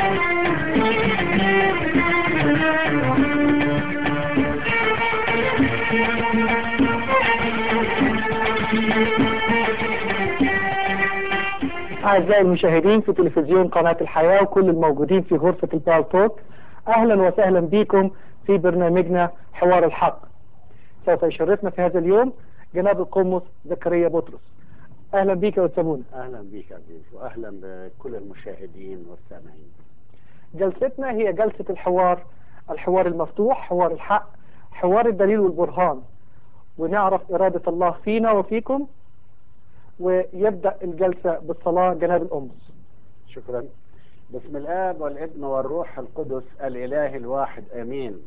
أعزائي المشاهدين في تلفزيون قناة الحياة وكل الموجودين في غرفة البالتوك أهلا وسهلا بكم في برنامجنا حوار الحق سوف يشرفنا في هذا اليوم جناب القمص زكريا بطرس أهلا بك يا أستاذ اهلا بك عزيز واهلا بكل المشاهدين والسامعين جلستنا هي جلسة الحوار الحوار المفتوح حوار الحق حوار الدليل والبرهان ونعرف إرادة الله فينا وفيكم ويبدأ الجلسة بالصلاة جناب الأمس شكرا بسم الاب والابن والروح القدس الاله الواحد امين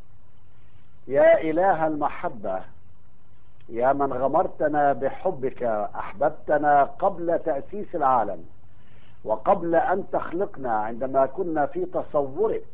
يا اله المحبه يا من غمرتنا بحبك احببتنا قبل تاسيس العالم وقبل ان تخلقنا عندما كنا في تصورك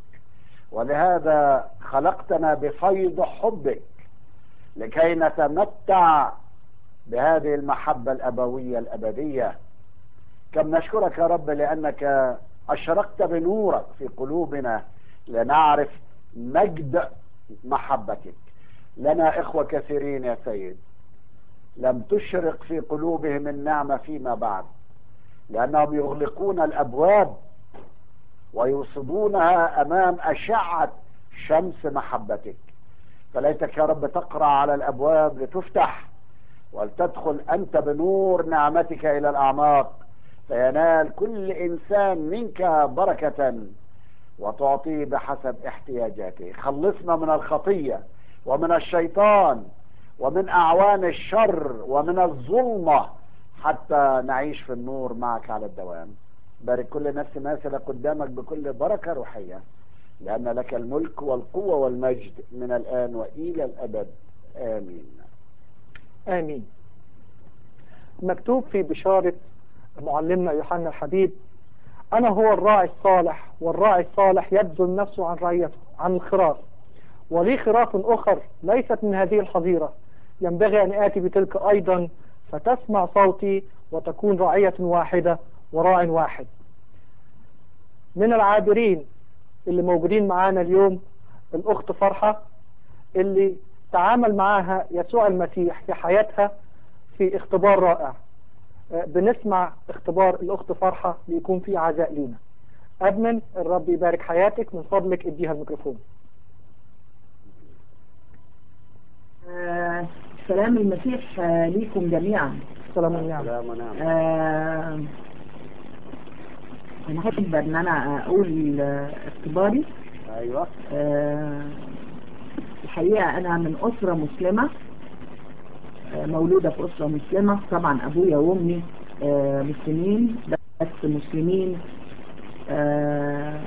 ولهذا خلقتنا بفيض حبك لكي نتمتع بهذه المحبه الابويه الابديه كم نشكرك يا رب لانك اشرقت بنورك في قلوبنا لنعرف مجد محبتك لنا اخوه كثيرين يا سيد لم تشرق في قلوبهم النعمه فيما بعد لانهم يغلقون الابواب ويوصدونها امام اشعه شمس محبتك فليتك يا رب تقرا على الابواب لتفتح ولتدخل انت بنور نعمتك الى الاعماق فينال كل انسان منك بركه وتعطيه بحسب احتياجاته خلصنا من الخطيه ومن الشيطان ومن اعوان الشر ومن الظلمه حتى نعيش في النور معك على الدوام بارك كل نفس ماثله قدامك بكل بركه روحيه لان لك الملك والقوه والمجد من الان والى الابد امين آمين مكتوب في بشارة معلمنا يوحنا الحبيب أنا هو الراعي الصالح والراعي الصالح يبذل نفسه عن رعيته عن الخراف ولي خراف أخر ليست من هذه الحظيرة ينبغي أن آتي بتلك أيضا فتسمع صوتي وتكون رعية واحدة وراع واحد من العابرين اللي موجودين معانا اليوم الأخت فرحة اللي تعامل معها يسوع المسيح في حياتها في اختبار رائع بنسمع اختبار الأخت فرحة ليكون في عزاء لينا أدمن الرب يبارك حياتك من فضلك اديها الميكروفون آه، سلام المسيح آه، ليكم جميعا سلام ونعم سلام ونعم آه، أنا أحب أن أنا أقول آه، اختباري ايوه آه، الحقيقة أنا من أسرة مسلمة آه، مولودة في أسرة مسلمة طبعا أبويا وأمي آه، مسلمين بس مسلمين آه،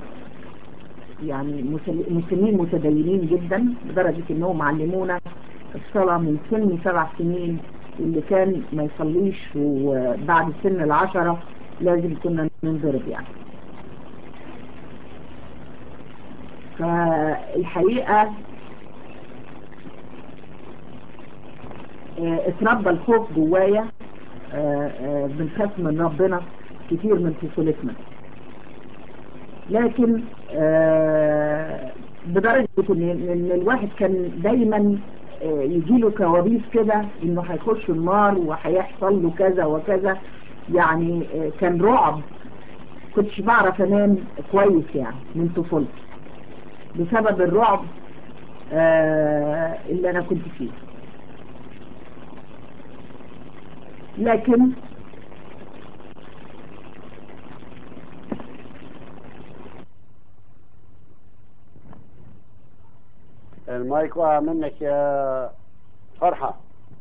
يعني مسل- مسلمين متدينين جدا لدرجة انهم علمونا الصلاة من سن سبع سنين واللي كان ما يصليش وبعد سن العشرة لازم كنا ننضرب يعني فالحقيقة آه، اتربى الخوف جوايا آه، آه، بنخاف من ربنا كتير من طفولتنا لكن آه، بدرجة ان إن الواحد كان دايما آه، يجيله كوابيس كده انه هيخش النار وهيحصل له كذا وكذا يعني آه، كان رعب كنتش بعرف انام كويس يعني من طفولتي بسبب الرعب آه، اللي انا كنت فيه لكن المايك وقع منك يا فرحه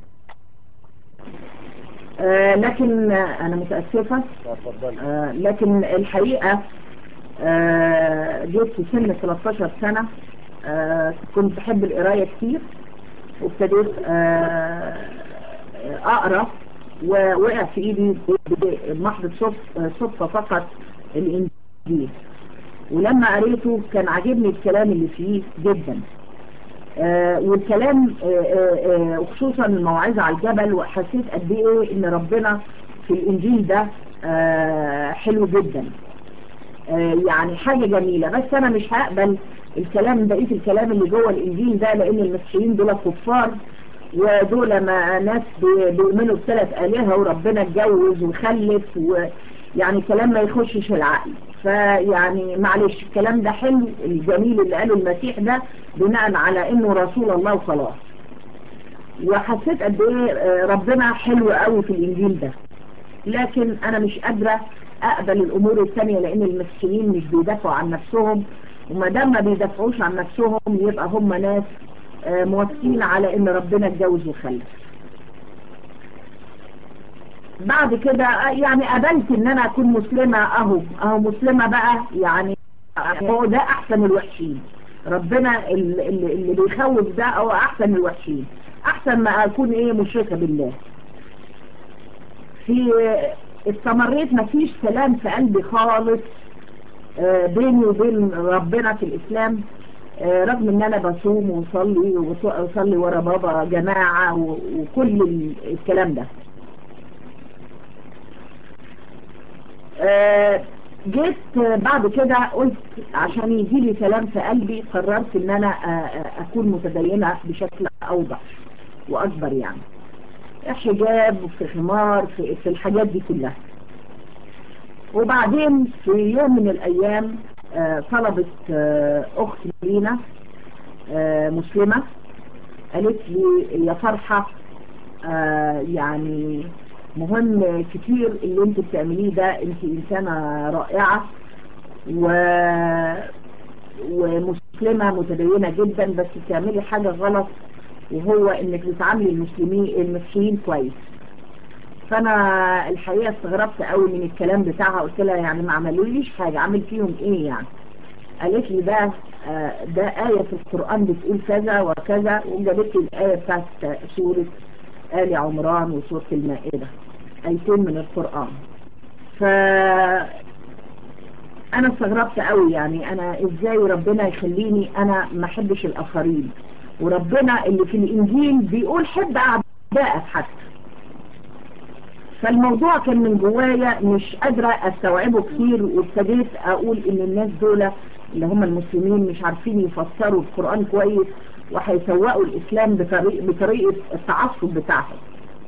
آه، لكن آه، انا متأسفة تفضل آه، لكن الحقيقة آه، جيت في سن 13 سنة آه، كنت بحب القراية كتير وابتديت آه، أقرأ ووقع في إيدي بمحض صدف- صدفة فقط الإنجيل ولما قريته كان عاجبني الكلام اللي فيه جدا آه، والكلام آه، آه، آه، وخصوصا الموعظة على الجبل وحسيت قد ايه ان ربنا في الانجيل ده آه، حلو جدا آه، يعني حاجة جميلة بس أنا مش هقبل الكلام بقية الكلام اللي جوه الإنجيل ده لأن المسيحيين دول كفار ودول ما ناس بي- بيؤمنوا بثلاث آلهة وربنا اتجوز وخلف ويعني كلام ما يخشش العقل فيعني معلش الكلام ده حلو الجميل اللي قاله المسيح ده بناء على انه رسول الله وخلاص وحسيت قد ايه آه، ربنا حلو قوي في الانجيل ده لكن انا مش قادرة اقبل الامور الثانية لان المسيحيين مش بيدافعوا عن نفسهم وما دام ما بيدافعوش عن نفسهم يبقى هم ناس آه، موافقين على ان ربنا اتجوز وخلف بعد كده آه، يعني قبلت ان انا اكون مسلمة اهو اهو مسلمة بقى يعني هو ده احسن الوحشين ربنا ال- ال- اللي بيخوف ده هو احسن الوحشين احسن ما اكون ايه مشركة بالله في استمريت مفيش كلام في قلبي خالص آه، بيني وبين ربنا في الإسلام آه، رغم ان انا بصوم وصلي وصلي ورا بابا جماعة و- وكل ال- الكلام ده آه، جيت بعد كده قلت عشان يجي لي كلام في قلبي قررت ان انا آه، آه، اكون متدينة بشكل اوضح واكبر يعني حجاب وفي خمار في, في الحاجات دي كلها وبعدين في يوم من الايام آه، طلبت آه، اخت لينا آه، مسلمة قالت لي يا فرحة آه، يعني مهم كتير اللي انت بتعمليه ده انت انسانة رائعة و ومسلمة متدينة جدا بس بتعملي حاجة غلط وهو انك بتعاملي المسلمين المسيحيين كويس فانا الحقيقة استغربت قوي من الكلام بتاعها قلت لها يعني ما عملوليش حاجة عمل فيهم ايه يعني قالت لي ده آه، ده آية في القرآن بتقول كذا وكذا وجابت لي الآية بتاعت سورة آل عمران وسورة المائدة آيتين من القرآن ف انا استغربت قوي يعني انا ازاي ربنا يخليني انا ما احبش الاخرين وربنا اللي في الانجيل بيقول حب اعدائك حتى فالموضوع كان من جوايا مش قادرة استوعبه كتير وابتديت اقول ان الناس دول اللي هم المسلمين مش عارفين يفسروا القرآن كويس وهيسوقوا الاسلام بطريق بطريقة التعصب بتاعهم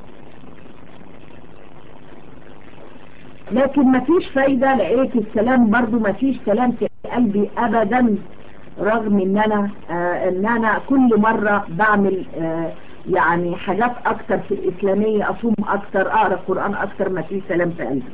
لكن مفيش فايدة لقيت الكلام برضو مفيش كلام في قلبي ابدا رغم ان انا آه ان انا كل مرة بعمل آه يعني حاجات اكتر في الاسلامية اصوم اكتر اقرأ قرآن اكتر مفيش كلام في قلبي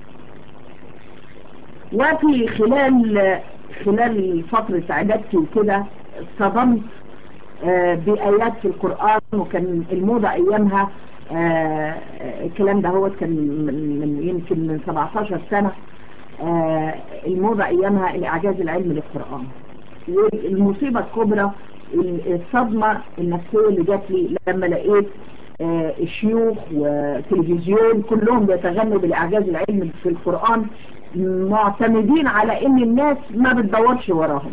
وفي خلال خلال فترة عددتي وكده اصطدمت آه بآيات في القرآن وكان الموضة ايامها آه الكلام ده هو كان من, من يمكن من 17 سنة آه الموضة ايامها الاعجاز العلمي للقرآن والمصيبة الكبرى الصدمة النفسية اللي جات لي لما لقيت آه الشيوخ وتلفزيون كلهم بيتغنوا بالاعجاز العلمي في القرآن معتمدين على ان الناس ما بتدورش وراهم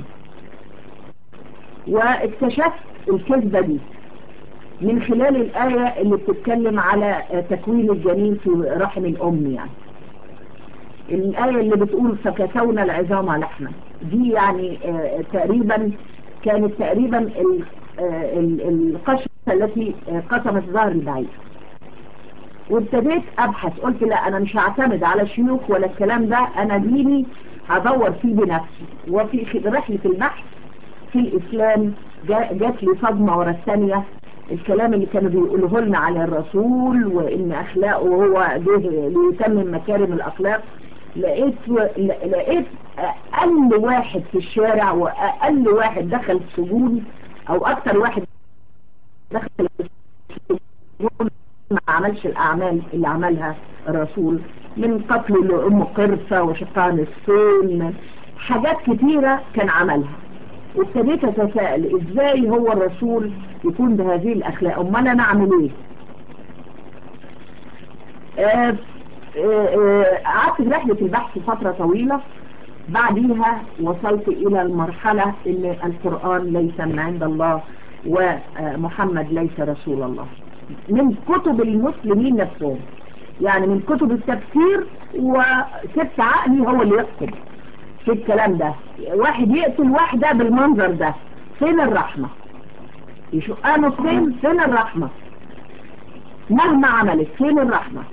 واكتشفت الكذبة دي من خلال الآية اللي بتتكلم على تكوين الجنين في رحم الأم يعني الآية اللي بتقول فكسونا العظام لحما دي يعني آه تقريبا كانت تقريبا ال- آه ال- القشرة التي آه قسمت ظهر البعير وابتديت ابحث قلت لا انا مش هعتمد على شيوخ ولا الكلام ده انا ديني هدور فيه بنفسي وفي خ- رحلة البحث في الاسلام جا- جات لي صدمة ورا الثانية الكلام اللي كانوا بيقولوه لنا على الرسول وان اخلاقه هو جه ليتمم مكارم الاخلاق لقيت ل- لقيت اقل واحد في الشارع واقل واحد دخل السجون او اكتر واحد دخل السجون ما عملش الاعمال اللي عملها الرسول من قتله لام قرصة وشقها نصفين حاجات كتيرة كان عملها وابتديت اتساءل ازاي هو الرسول يكون بهذه الاخلاق امال انا اعمل ايه آه، آه، آه، قعدت في رحلة البحث فترة طويلة بعديها وصلت الى المرحلة ان القرآن ليس من عند الله ومحمد ليس رسول الله من كتب المسلمين نفسهم يعني من كتب التفسير وسبت عقلي هو اللي يحكم في الكلام ده واحد يقتل واحدة بالمنظر ده فين الرحمة يشقها نصين فين الرحمة مهما عملت فين الرحمة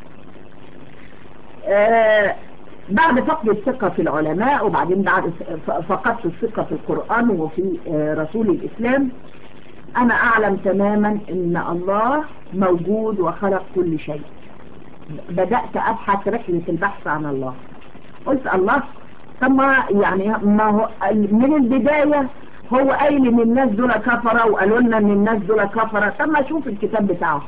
آه بعد فقد الثقة في العلماء وبعدين بعد فقدت الثقة في القرآن وفي آه رسول الإسلام أنا أعلم تماما أن الله موجود وخلق كل شيء بدأت أبحث رحلة البحث عن الله قلت الله طب ما يعني ما هو من البداية هو قايل ان الناس دول كفرة وقالوا لنا ان الناس دول كفرة طب ما اشوف الكتاب بتاعهم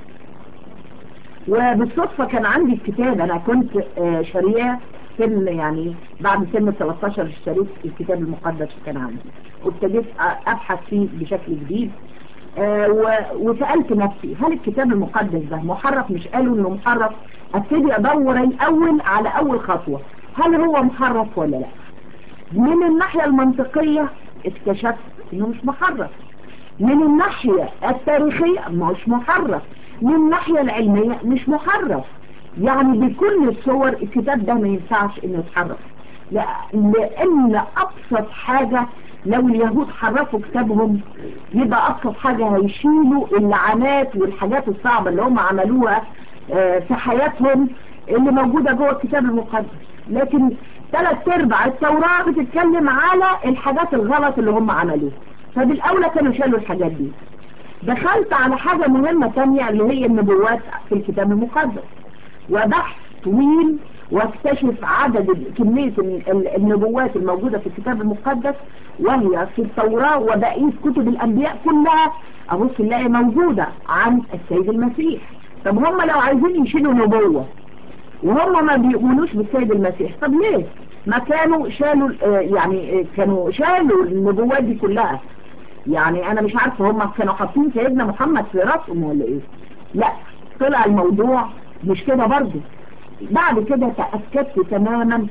وبالصدفة كان عندي الكتاب انا كنت شارياه سن يعني بعد سن 13 اشتريت الكتاب المقدس كان عندي وابتديت ابحث فيه بشكل جديد وسألت نفسي هل الكتاب المقدس ده محرف مش قالوا انه محرف ابتدي ادور الاول على اول خطوة هل هو محرف ولا لا من الناحية المنطقية اكتشفت انه مش محرف من الناحية التاريخية مش محرف من الناحية العلمية مش محرف يعني بكل الصور الكتاب ده ما ينفعش انه يتحرف لان ابسط حاجة لو اليهود حرفوا كتابهم يبقى ابسط حاجة هيشيلوا اللعنات والحاجات الصعبة اللي هم عملوها في حياتهم اللي موجودة جوه الكتاب المقدس لكن ثلاث ارباع التوراة بتتكلم على الحاجات الغلط اللي هم عملوها فبالاولى كانوا شالوا الحاجات دي دخلت على حاجة مهمة تانية اللي هي النبوات في الكتاب المقدس وبحث طويل واكتشف عدد كمية النبوات الموجودة في الكتاب المقدس وهي في التوراة وبقية كتب الأنبياء كلها أبص نلاقي موجودة عن السيد المسيح طب هم لو عايزين يشيلوا نبوة وهم ما بيقولوش بالسيد المسيح طب ليه ما كانوا شالوا يعني كانوا شالوا النبوات دي كلها يعني انا مش عارفه هم كانوا حاطين سيدنا محمد في راسهم ولا ايه لا طلع الموضوع مش كده برضه بعد كده تأكدت تماما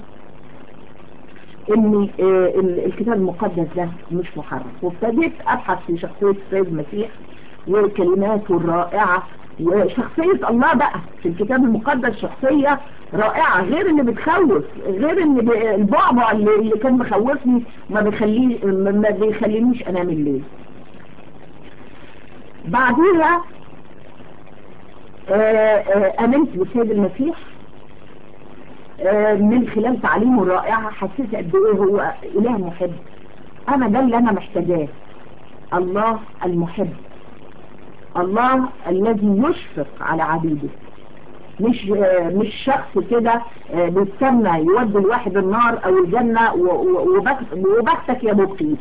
ان الكتاب المقدس ده مش محرف وابتديت ابحث في شخصية السيد المسيح وكلماته الرائعة وشخصية الله بقى في الكتاب المقدس شخصية رائعة غير اللي بتخوف غير ان البعبع اللي, اللي كان مخوفني ما بيخلي ما بيخلينيش انام الليل بعديها امنت بالسيد المسيح من خلال تعليمه الرائعة حسيت قد ايه هو اله محب انا ده اللي انا محتاجاه الله المحب الله الذي يشفق على عبيده مش مش شخص كده بيستنى يودي الواحد النار او الجنة وبختك يا مبكي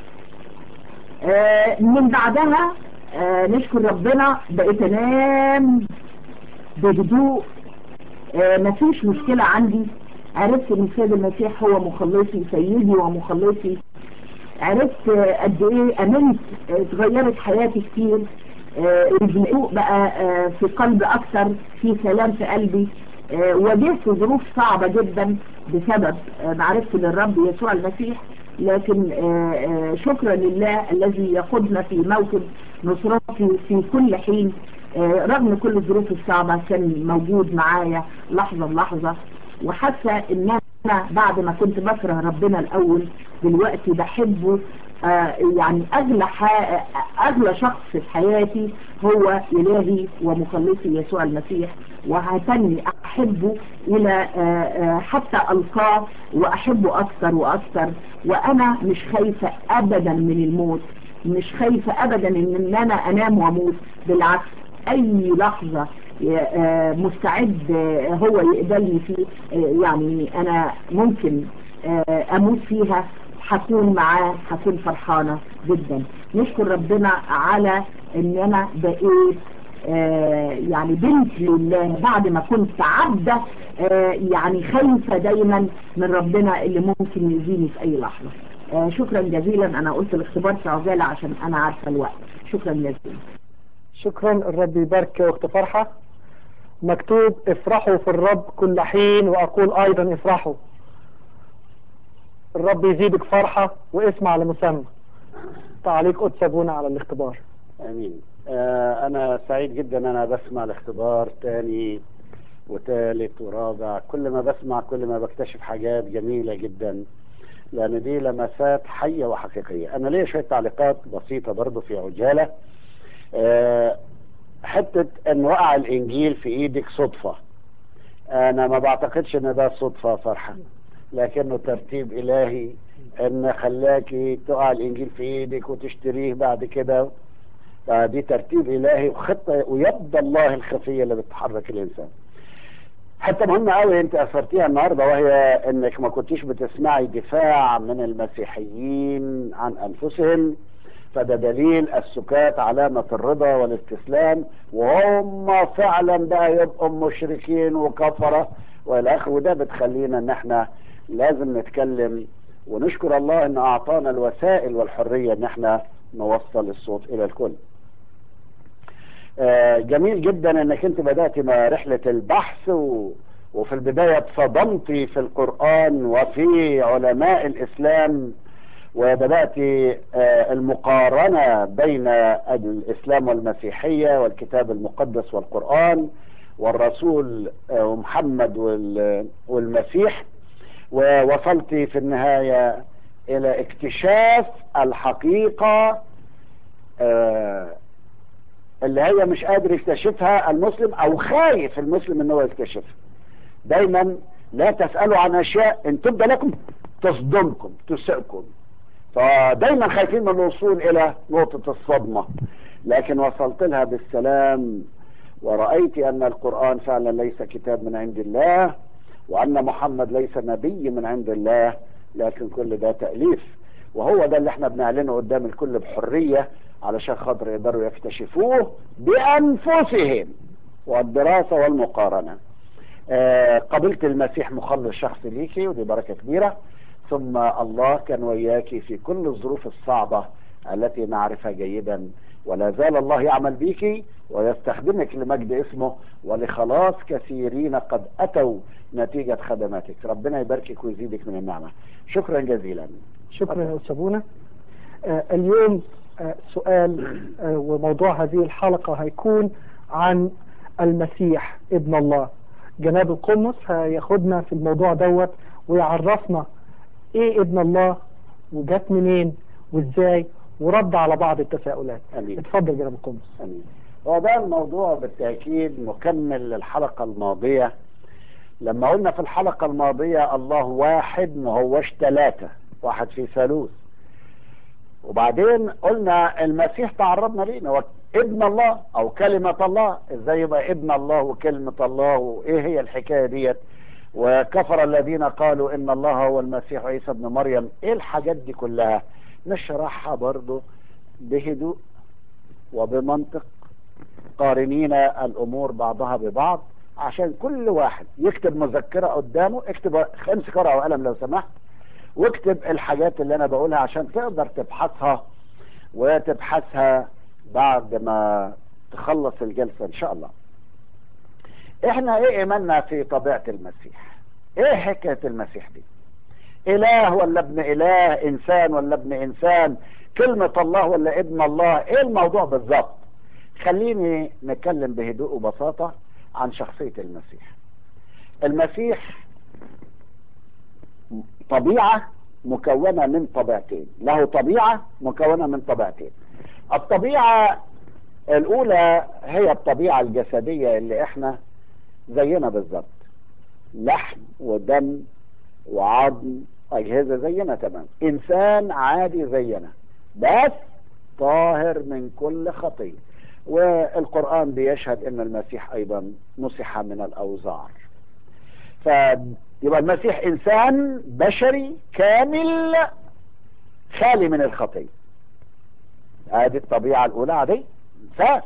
من بعدها نشكر ربنا بقيت انام بهدوء مفيش مشكلة عندي عرفت ان السيد المسيح هو مخلصي سيدي ومخلصي عرفت قد ايه امنت اتغيرت حياتي كتير الهدوء بقى في قلبي اكتر في سلام في قلبي واجهت ظروف صعبة جدا بسبب معرفتي للرب يسوع المسيح لكن شكرا لله الذي يقودنا في موكب نصرتي في كل حين رغم كل الظروف الصعبة كان موجود معايا لحظة بلحظة وحاسة ان انا بعد ما كنت بكره ربنا الاول دلوقتي بحبه آه يعني اغلى اغلى شخص في حياتي هو الهي ومخلصي يسوع المسيح وهتني احبه الى آه آه حتى القاه واحبه اكثر واكثر وانا مش خايفة ابدا من الموت مش خايفة ابدا ان انا انام واموت بالعكس اي لحظة مستعد هو يقبلني فيه يعني انا ممكن اموت فيها هكون معاه هكون فرحانة جدا نشكر ربنا على ان انا بقيت آه يعني بنت لله بعد ما كنت عبدة آه يعني خايفة دايما من ربنا اللي ممكن يزيني في اي لحظة آه شكرا جزيلا انا قلت الاختبار في عجالة عشان انا عارفة الوقت شكرا جزيلا شكرا الرب يبارك يا اخت فرحة مكتوب افرحوا في الرب كل حين واقول ايضا افرحوا الرب يزيدك فرحة واسم على مسمى تعليق قدس ابونا على الاختبار امين آه انا سعيد جدا انا بسمع الاختبار تاني وتالت ورابع كل ما بسمع كل ما بكتشف حاجات جميلة جدا لان دي لمسات حيه وحقيقيه انا ليا شويه تعليقات بسيطه برضو في عجاله أه حته ان وقع الانجيل في ايدك صدفه انا ما بعتقدش ان ده صدفه فرحه لكنه ترتيب الهي ان خلاكي تقع الانجيل في ايدك وتشتريه بعد كده فدي ترتيب الهي وخطه ويد الله الخفيه اللي بتحرك الانسان حتى مهمة قوي انت اثرتيها النهارده وهي انك ما كنتيش بتسمعي دفاع من المسيحيين عن انفسهم فده دليل السكات علامة الرضا والاستسلام وهم فعلا بقى يبقوا مشركين وكفرة والى اخره وده بتخلينا ان احنا لازم نتكلم ونشكر الله ان اعطانا الوسائل والحرية ان احنا نوصل الصوت الى الكل آه جميل جدا انك انت بدأت مع رحلة البحث و... وفي البداية اتصدمتي في القرآن وفي علماء الاسلام وبدأت آه المقارنة بين الاسلام والمسيحية والكتاب المقدس والقرآن والرسول آه محمد وال... والمسيح ووصلت في النهاية الى اكتشاف الحقيقة اللي هي مش قادر يكتشفها المسلم او خايف المسلم ان هو يكتشفها دايما لا تسألوا عن اشياء ان تبدى لكم تصدمكم تسئكم فدايما خايفين من الوصول الى نقطة الصدمة لكن وصلت لها بالسلام ورأيت ان القرآن فعلا ليس كتاب من عند الله وان محمد ليس نبي من عند الله لكن كل ده تأليف وهو ده اللي احنا بنعلنه قدام الكل بحرية علشان خاطر يقدروا يكتشفوه بأنفسهم والدراسة والمقارنة آه قبلت المسيح مخلص شخصي ليكي ودي بركة كبيرة ثم الله كان وياكي في كل الظروف الصعبة التي نعرفها جيدا ولا زال الله يعمل بيكي ويستخدمك لمجد اسمه ولخلاص كثيرين قد أتوا نتيجة خدماتك ربنا يباركك ويزيدك من النعمة شكرا جزيلا شكرا يا أستاذ بونا آه اليوم آه سؤال آه وموضوع هذه الحلقة هيكون عن المسيح ابن الله جناب القمص هياخدنا في الموضوع دوت ويعرفنا ايه ابن الله وجات منين وازاي ورد على بعض التساؤلات أمين. اتفضل جناب القمص أمين. هو ده الموضوع بالتأكيد مكمل للحلقة الماضية لما قلنا في الحلقة الماضية الله واحد ما هوش ثلاثة واحد في ثالوث وبعدين قلنا المسيح تعرضنا ليه هو ابن الله او كلمة الله ازاي يبقى ابن الله وكلمة الله وايه هي الحكاية ديت وكفر الذين قالوا ان الله هو المسيح عيسى ابن مريم ايه الحاجات دي كلها نشرحها برضو بهدوء وبمنطق قارنين الامور بعضها ببعض عشان كل واحد يكتب مذكرة قدامه اكتب امسك ورقة وقلم لو سمحت واكتب الحاجات اللي انا بقولها عشان تقدر تبحثها وتبحثها بعد ما تخلص الجلسة ان شاء الله احنا ايه ايماننا في طبيعة المسيح ايه حكاية المسيح دي اله ولا ابن اله انسان ولا ابن انسان كلمة الله ولا ابن الله ايه الموضوع بالظبط خليني نتكلم بهدوء وبساطة عن شخصية المسيح المسيح طبيعة مكونة من طبيعتين له طبيعة مكونة من طبيعتين الطبيعة الأولى هي الطبيعة الجسدية اللي احنا زينا بالظبط لحم ودم وعظم أجهزة زينا تمام إنسان عادي زينا بس طاهر من كل خطية والقرآن بيشهد أن المسيح أيضا مسح من الأوزار فيبقى المسيح إنسان بشري كامل خالي من الخطية هذه الطبيعة الأولى عادية إنسان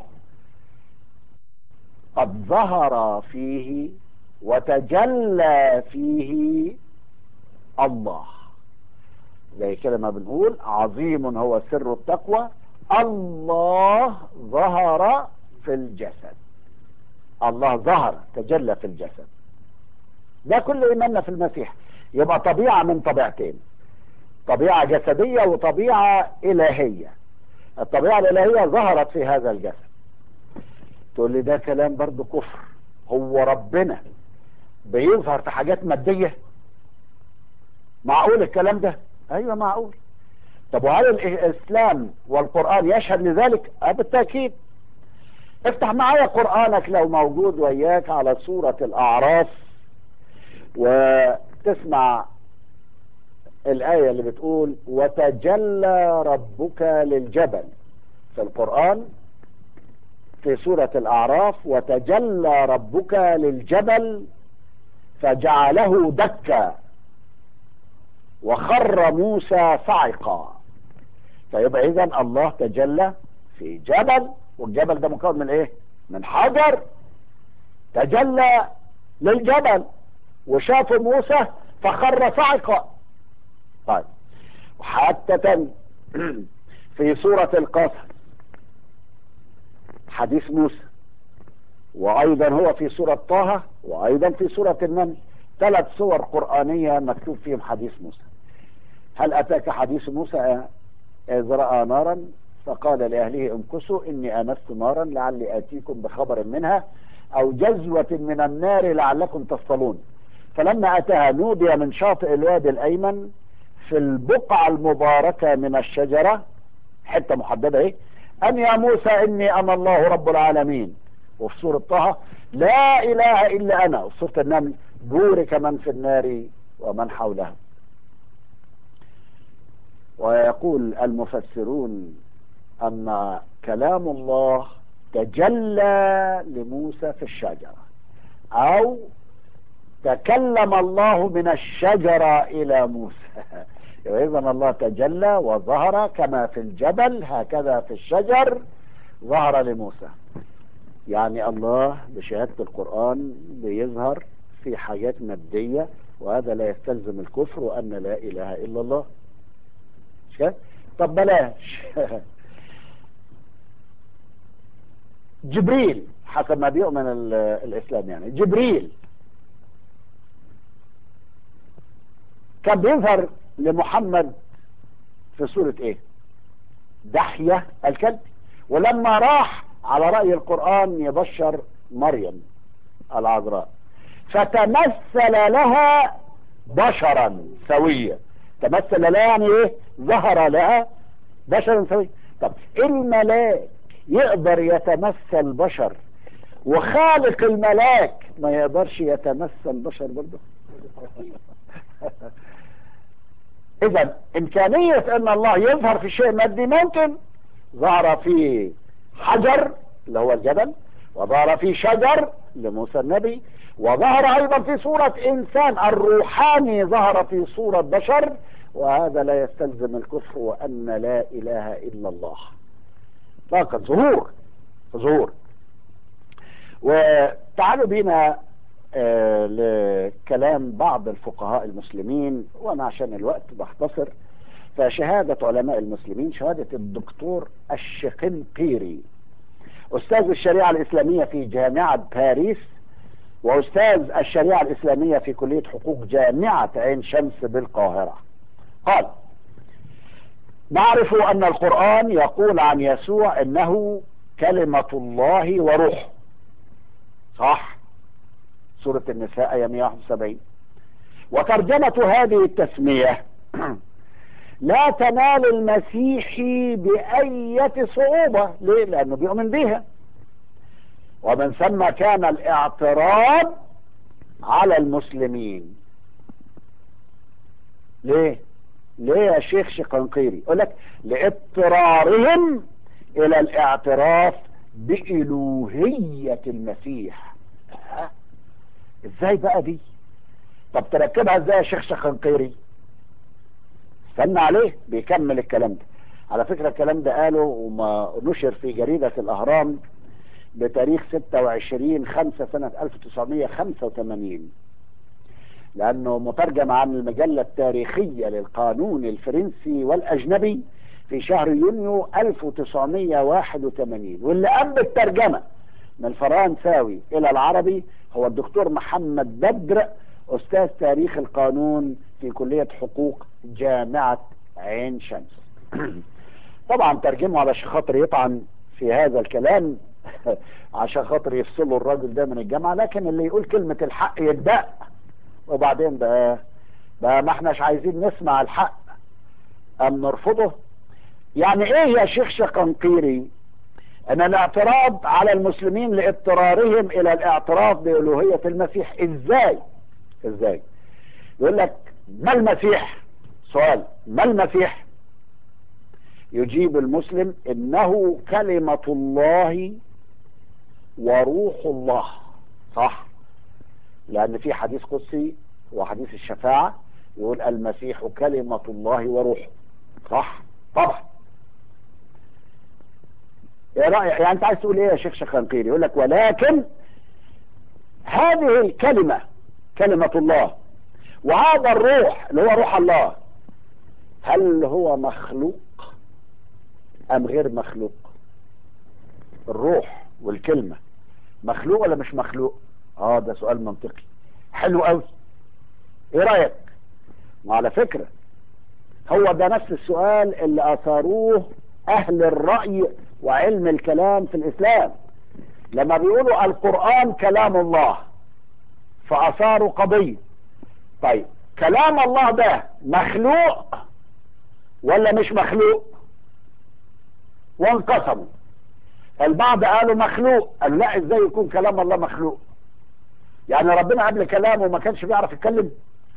قد ظهر فيه وتجلى فيه الله زي كده ما بنقول عظيم هو سر التقوى الله ظهر في الجسد الله ظهر تجلى في الجسد ده كل ايماننا في المسيح يبقى طبيعة من طبيعتين طبيعة جسدية وطبيعة إلهية الطبيعة الإلهية ظهرت في هذا الجسد تقول لي ده كلام برضو كفر هو ربنا بيظهر في حاجات مادية معقول الكلام ده ايوه معقول طب وهل الاسلام والقران يشهد لذلك آه بالتاكيد افتح معايا قرانك لو موجود وياك على سوره الاعراف وتسمع الايه اللي بتقول وتجلى ربك للجبل في القران في سوره الاعراف وتجلى ربك للجبل فجعله دكا وخر موسى صعقا فيبقى اذا الله تجلى في جبل والجبل ده مكون من ايه من حجر تجلى للجبل وشاف موسى فخر صعقا طيب وحتى في سورة القصر حديث موسى وايضا هو في سورة طه وايضا في سورة النمل ثلاث صور قرآنية مكتوب فيهم حديث موسى هل اتاك حديث موسى اذ رأى نارا فقال لأهله امكسوا إني آنست نارا لعلي آتيكم بخبر منها أو جزوة من النار لعلكم تصطلون فلما أتاها نودي من شاطئ الوادي الأيمن في البقعة المباركة من الشجرة حتة محددة إيه أن يا موسى إني أنا الله رب العالمين وفي سورة طه لا إله إلا أنا وفي سورة النمل بورك من في النار ومن حولها ويقول المفسرون أن كلام الله تجلى لموسى في الشجرة أو تكلم الله من الشجرة إلى موسى إذا الله تجلى وظهر كما في الجبل هكذا في الشجر ظهر لموسى يعني الله بشهادة القرآن بيظهر في حاجات مادية وهذا لا يستلزم الكفر وأن لا إله إلا الله مش كده؟ طب بلاش جبريل حسب ما بيؤمن الإسلام يعني جبريل كان بيظهر لمحمد في سورة ايه دحية الكلب ولما راح على رأي القرآن يبشر مريم العذراء فتمثل لها بشرا سويا تمثل لها يعني ايه ظهر لها بشرا سويا طب الملاك يقدر يتمثل بشر وخالق الملاك ما يقدرش يتمثل بشر برضه اذا امكانية ان الله يظهر في شيء مادي ممكن ظهر في حجر اللي هو الجبل وظهر في شجر لموسى النبي وظهر ايضا في صورة انسان الروحاني ظهر في صورة بشر وهذا لا يستلزم الكفر وان لا اله الا الله اطلاقا ظهور ظهور وتعالوا بينا آه لكلام بعض الفقهاء المسلمين وانا عشان الوقت بختصر فشهادة علماء المسلمين شهادة الدكتور الشقنقيري استاذ الشريعة الاسلامية في جامعة باريس واستاذ الشريعة الاسلامية في كلية حقوق جامعة عين شمس بالقاهرة قال نعرف ان القرآن يقول عن يسوع انه كلمة الله وروحه صح سورة النساء آية 171 وترجمة هذه التسمية لا تنال المسيحي بأية صعوبة ليه؟ لأنه بيؤمن بها ومن ثم كان الاعتراض على المسلمين ليه؟ ليه يا شيخ شقنقيري؟ يقول لك لاضطرارهم إلى الاعتراف بإلوهية المسيح أه؟ ازاي بقى دي طب تركبها ازاي يا شيخ شقنقيري استنى عليه بيكمل الكلام ده على فكرة الكلام ده قاله وما نشر في جريدة الأهرام بتاريخ 26 5 سنة 1985 لأنه مترجم عن المجلة التاريخية للقانون الفرنسي والأجنبي في شهر يونيو 1981 واللي قام بالترجمة من الفرنساوي إلى العربي هو الدكتور محمد بدر أستاذ تاريخ القانون في كلية حقوق جامعة عين شمس طبعا ترجمه علشان خاطر يطعن في هذا الكلام عشان خاطر يفصلوا الراجل ده من الجامعة لكن اللي يقول كلمة الحق يدق وبعدين بقى بقى ما احناش عايزين نسمع الحق أم نرفضه يعني ايه يا شيخ شقنقيري ان الاعتراض على المسلمين لاضطرارهم الى الاعتراف بألوهية المسيح ازاي ازاي يقول لك ما المسيح سؤال ما المسيح يجيب المسلم انه كلمة الله وروح الله صح لان في حديث قدسي وحديث الشفاعة يقول المسيح كلمة الله وروحه صح طبعا يا رأي يعني انت عايز تقول ايه يا شيخ شخنقيري يقول لك ولكن هذه الكلمة كلمة الله وهذا الروح اللي هو روح الله هل هو مخلوق ام غير مخلوق الروح والكلمة مخلوق ولا مش مخلوق اه ده سؤال منطقي حلو قوي ايه رأيك وعلى فكرة هو ده نفس السؤال اللي اثاروه اهل الرأي وعلم الكلام في الاسلام لما بيقولوا القرآن كلام الله فاثاروا قضية طيب كلام الله ده مخلوق ولا مش مخلوق وانقسموا البعض قالوا مخلوق قال لا ازاي يكون كلام الله مخلوق يعني ربنا قبل كلامه ما كانش بيعرف يتكلم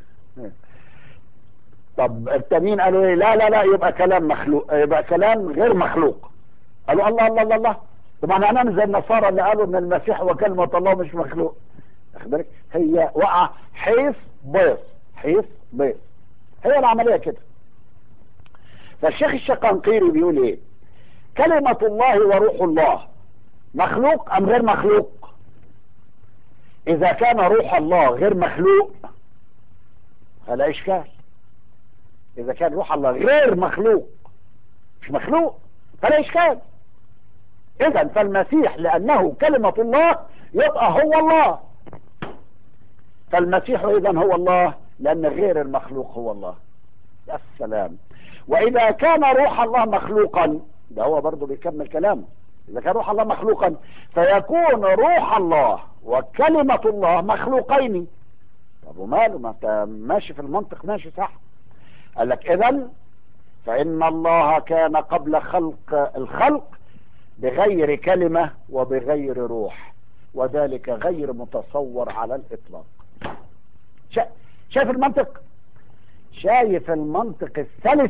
طب التانيين قالوا ايه لا لا لا يبقى كلام مخلوق يبقى كلام غير مخلوق قالوا الله الله الله الله طبعا انا زي النصارى اللي قالوا ان المسيح هو كلمة الله مش مخلوق واخد بالك هي وقع حيث بيض حيث بيض هي العملية كده فالشيخ الشقنقيري بيقول ايه كلمة الله وروح الله مخلوق ام غير مخلوق اذا كان روح الله غير مخلوق فلا اشكال اذا كان روح الله غير مخلوق مش مخلوق فلا اشكال اذا فالمسيح لانه كلمة الله يبقى هو الله فالمسيح اذا هو الله لان غير المخلوق هو الله يا السلام واذا كان روح الله مخلوقا ده هو برضه بيكمل كلامه اذا كان روح الله مخلوقا فيكون روح الله وكلمة الله مخلوقين طب وماله ما انت ماشي في المنطق ماشي صح قال لك اذا فان الله كان قبل خلق الخلق بغير كلمة وبغير روح وذلك غير متصور على الاطلاق شا... شايف المنطق شايف المنطق الثالث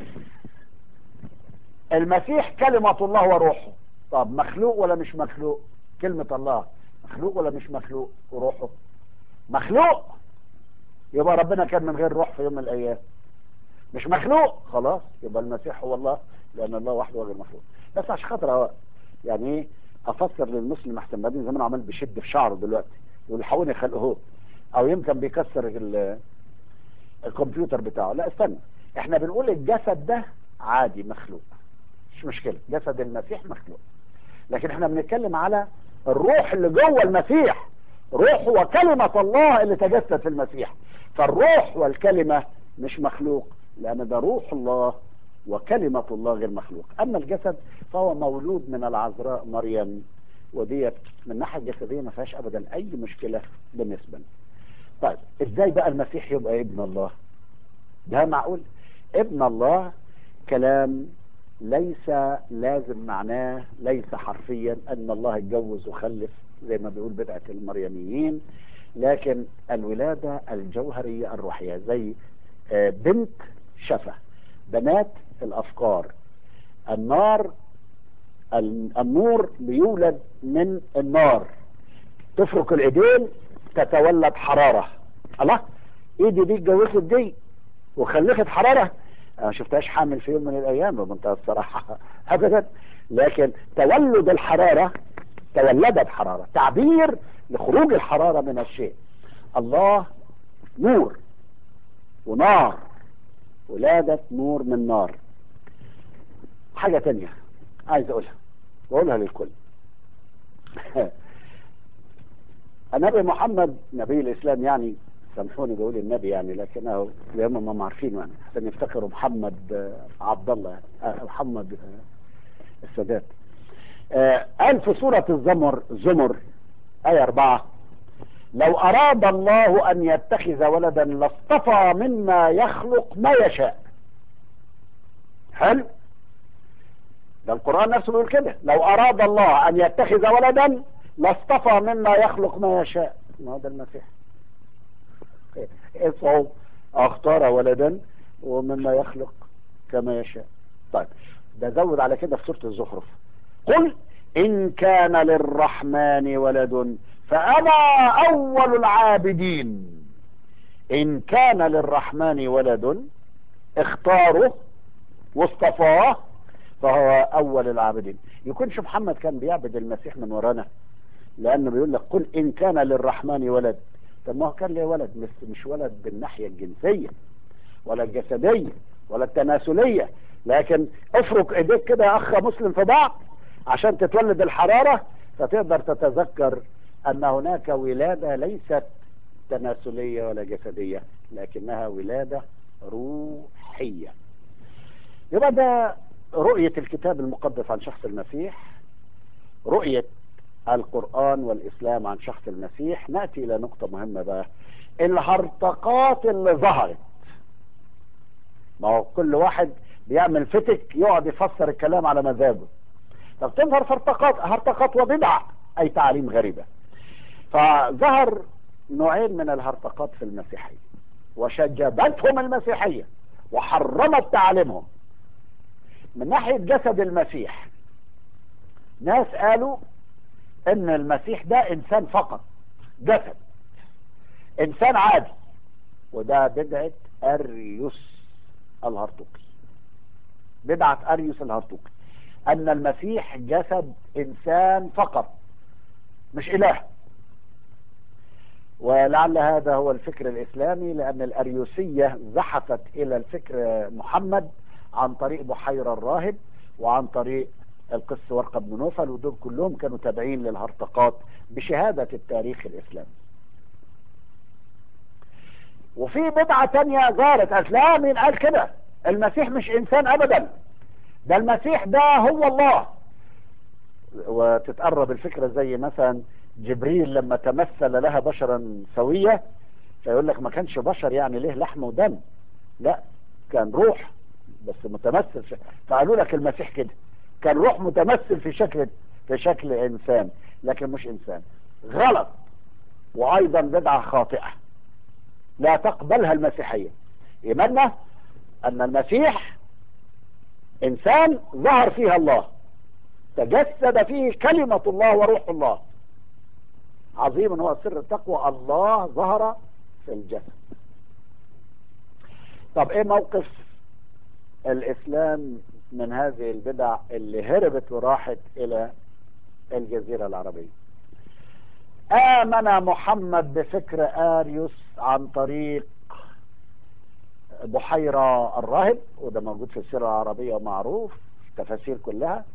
المسيح كلمة الله وروحه طب مخلوق ولا مش مخلوق كلمة الله مخلوق ولا مش مخلوق وروحه مخلوق يبقى ربنا كان من غير روح في يوم من الايام مش مخلوق خلاص يبقى المسيح هو الله لان الله وحده غير مخلوق بس عشان خاطر يعني ايه افسر للمسلم احسن بعدين زمان عمال بيشد في شعره دلوقتي يقول الحقوني خلقه او يمكن بيكسر الكمبيوتر بتاعه لا استنى احنا بنقول الجسد ده عادي مخلوق مش مشكلة جسد المسيح مخلوق لكن احنا بنتكلم على الروح اللي جوه المسيح روح وكلمة الله اللي تجسد في المسيح فالروح والكلمة مش مخلوق لأن ده روح الله وكلمة الله غير مخلوق أما الجسد فهو مولود من العذراء مريم وديت من ناحية جسدية ما فيهاش أبدا أي مشكلة بالنسبة لنا طيب إزاي بقى المسيح يبقى ابن الله ده معقول ابن الله كلام ليس لازم معناه ليس حرفيا ان الله اتجوز وخلف زي ما بيقول بدعة المريميين لكن الولادة الجوهرية الروحية زي بنت شفة بنات الافكار النار النور بيولد من النار تفرك الايدين تتولد حرارة الله ايدي دي اتجوزت دي وخلفت حرارة انا ما شفتهاش حامل في يوم من الايام بمنتهى الصراحه ابدا لكن تولد الحراره تولدت حراره تعبير لخروج الحراره من الشيء الله نور ونار ولادة نور من نار حاجة تانية عايز اقولها واقولها للكل النبي محمد نبي الاسلام يعني سامحوني بقول النبي يعني لكنه زي ما هم عارفين يعني عشان يفتكروا محمد عبد الله محمد السادات قال في سورة الزمر زمر آية أربعة لو أراد الله أن يتخذ ولدا لاصطفى مما يخلق ما يشاء حلو ده القرآن نفسه بيقول كده لو أراد الله أن يتخذ ولدا لاصطفى مما يخلق ما يشاء ما هذا المسيح اصعب اختار ولدا ومما يخلق كما يشاء طيب ده زود على كده في سورة الزخرف قل إن كان للرحمن ولد فأنا أول العابدين إن كان للرحمن ولد اختاره واصطفاه فهو أول العابدين يكونش محمد كان بيعبد المسيح من ورانا لأنه بيقول لك قل إن كان للرحمن ولد طب ما هو كان ليه ولد مش, مش ولد بالناحية الجنسية ولا الجسدية ولا التناسلية لكن افرك ايديك كده يا اخ مسلم في بعض عشان تتولد الحرارة فتقدر تتذكر ان هناك ولادة ليست تناسلية ولا جسدية لكنها ولادة روحية يبقى ده رؤية الكتاب المقدس عن شخص المسيح رؤية القرآن والإسلام عن شخص المسيح نأتي إلى نقطة مهمة بقى الهرطقات اللي ظهرت ما هو كل واحد بيعمل فتك يقعد يفسر الكلام على مزاجه طب تظهر هرطقات هرطقات وبدع أي تعاليم غريبة فظهر نوعين من الهرطقات في المسيحية وشجبتهم المسيحية وحرمت تعاليمهم من ناحية جسد المسيح ناس قالوا ان المسيح ده انسان فقط جسد انسان عادي وده بدعة اريوس الهرطوقي بدعة اريوس الهرطوقي ان المسيح جسد انسان فقط مش اله ولعل هذا هو الفكر الاسلامي لان الاريوسية زحفت الى الفكر محمد عن طريق بحيرة الراهب وعن طريق القس ورقة بن نوفل ودول كلهم كانوا تابعين للهرطقات بشهادة التاريخ الإسلامي وفي بدعة تانية ظهرت قالت لا مين قال كده المسيح مش إنسان أبدا ده المسيح ده هو الله وتتقرب الفكرة زي مثلا جبريل لما تمثل لها بشرا سوية فيقول لك ما كانش بشر يعني ليه لحم ودم لا كان روح بس متمثل في فقالوا لك المسيح كده كان روح متمثل في شكل في شكل انسان لكن مش انسان غلط وايضا بدعه خاطئه لا تقبلها المسيحيه ايماننا ان المسيح انسان ظهر فيها الله تجسد فيه كلمه الله وروح الله عظيم هو سر التقوى الله ظهر في الجسد طب ايه موقف الاسلام من هذه البدع اللي هربت وراحت الى الجزيرة العربية آمن محمد بفكر آريوس عن طريق بحيرة الراهب وده موجود في السيرة العربية ومعروف التفاسير كلها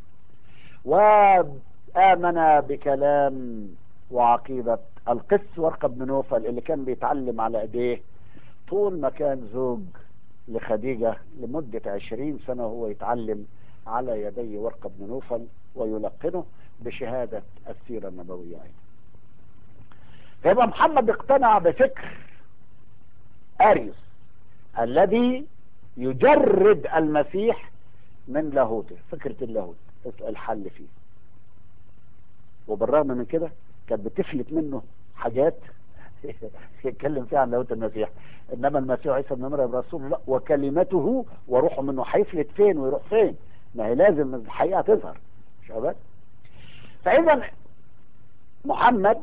وآمن بكلام وعقيدة القس ورقة بن نوفل اللي كان بيتعلم على ايديه طول ما كان زوج لخديجة لمدة عشرين سنة وهو يتعلم على يدي ورقة بن نوفل ويلقنه بشهادة السيرة النبوية أيضا فيبقى محمد اقتنع بفكر أريوس الذي يجرد المسيح من لاهوته فكرة اللاهوت الحل فيه وبالرغم من كده كانت بتفلت منه حاجات يتكلم فيها عن لاهوت المسيح انما المسيح عيسى ابن مريم رسول الله وكلمته وروحه منه هيفلت فين ويروح فين ما هي لازم الحقيقه تظهر شباب فاذا محمد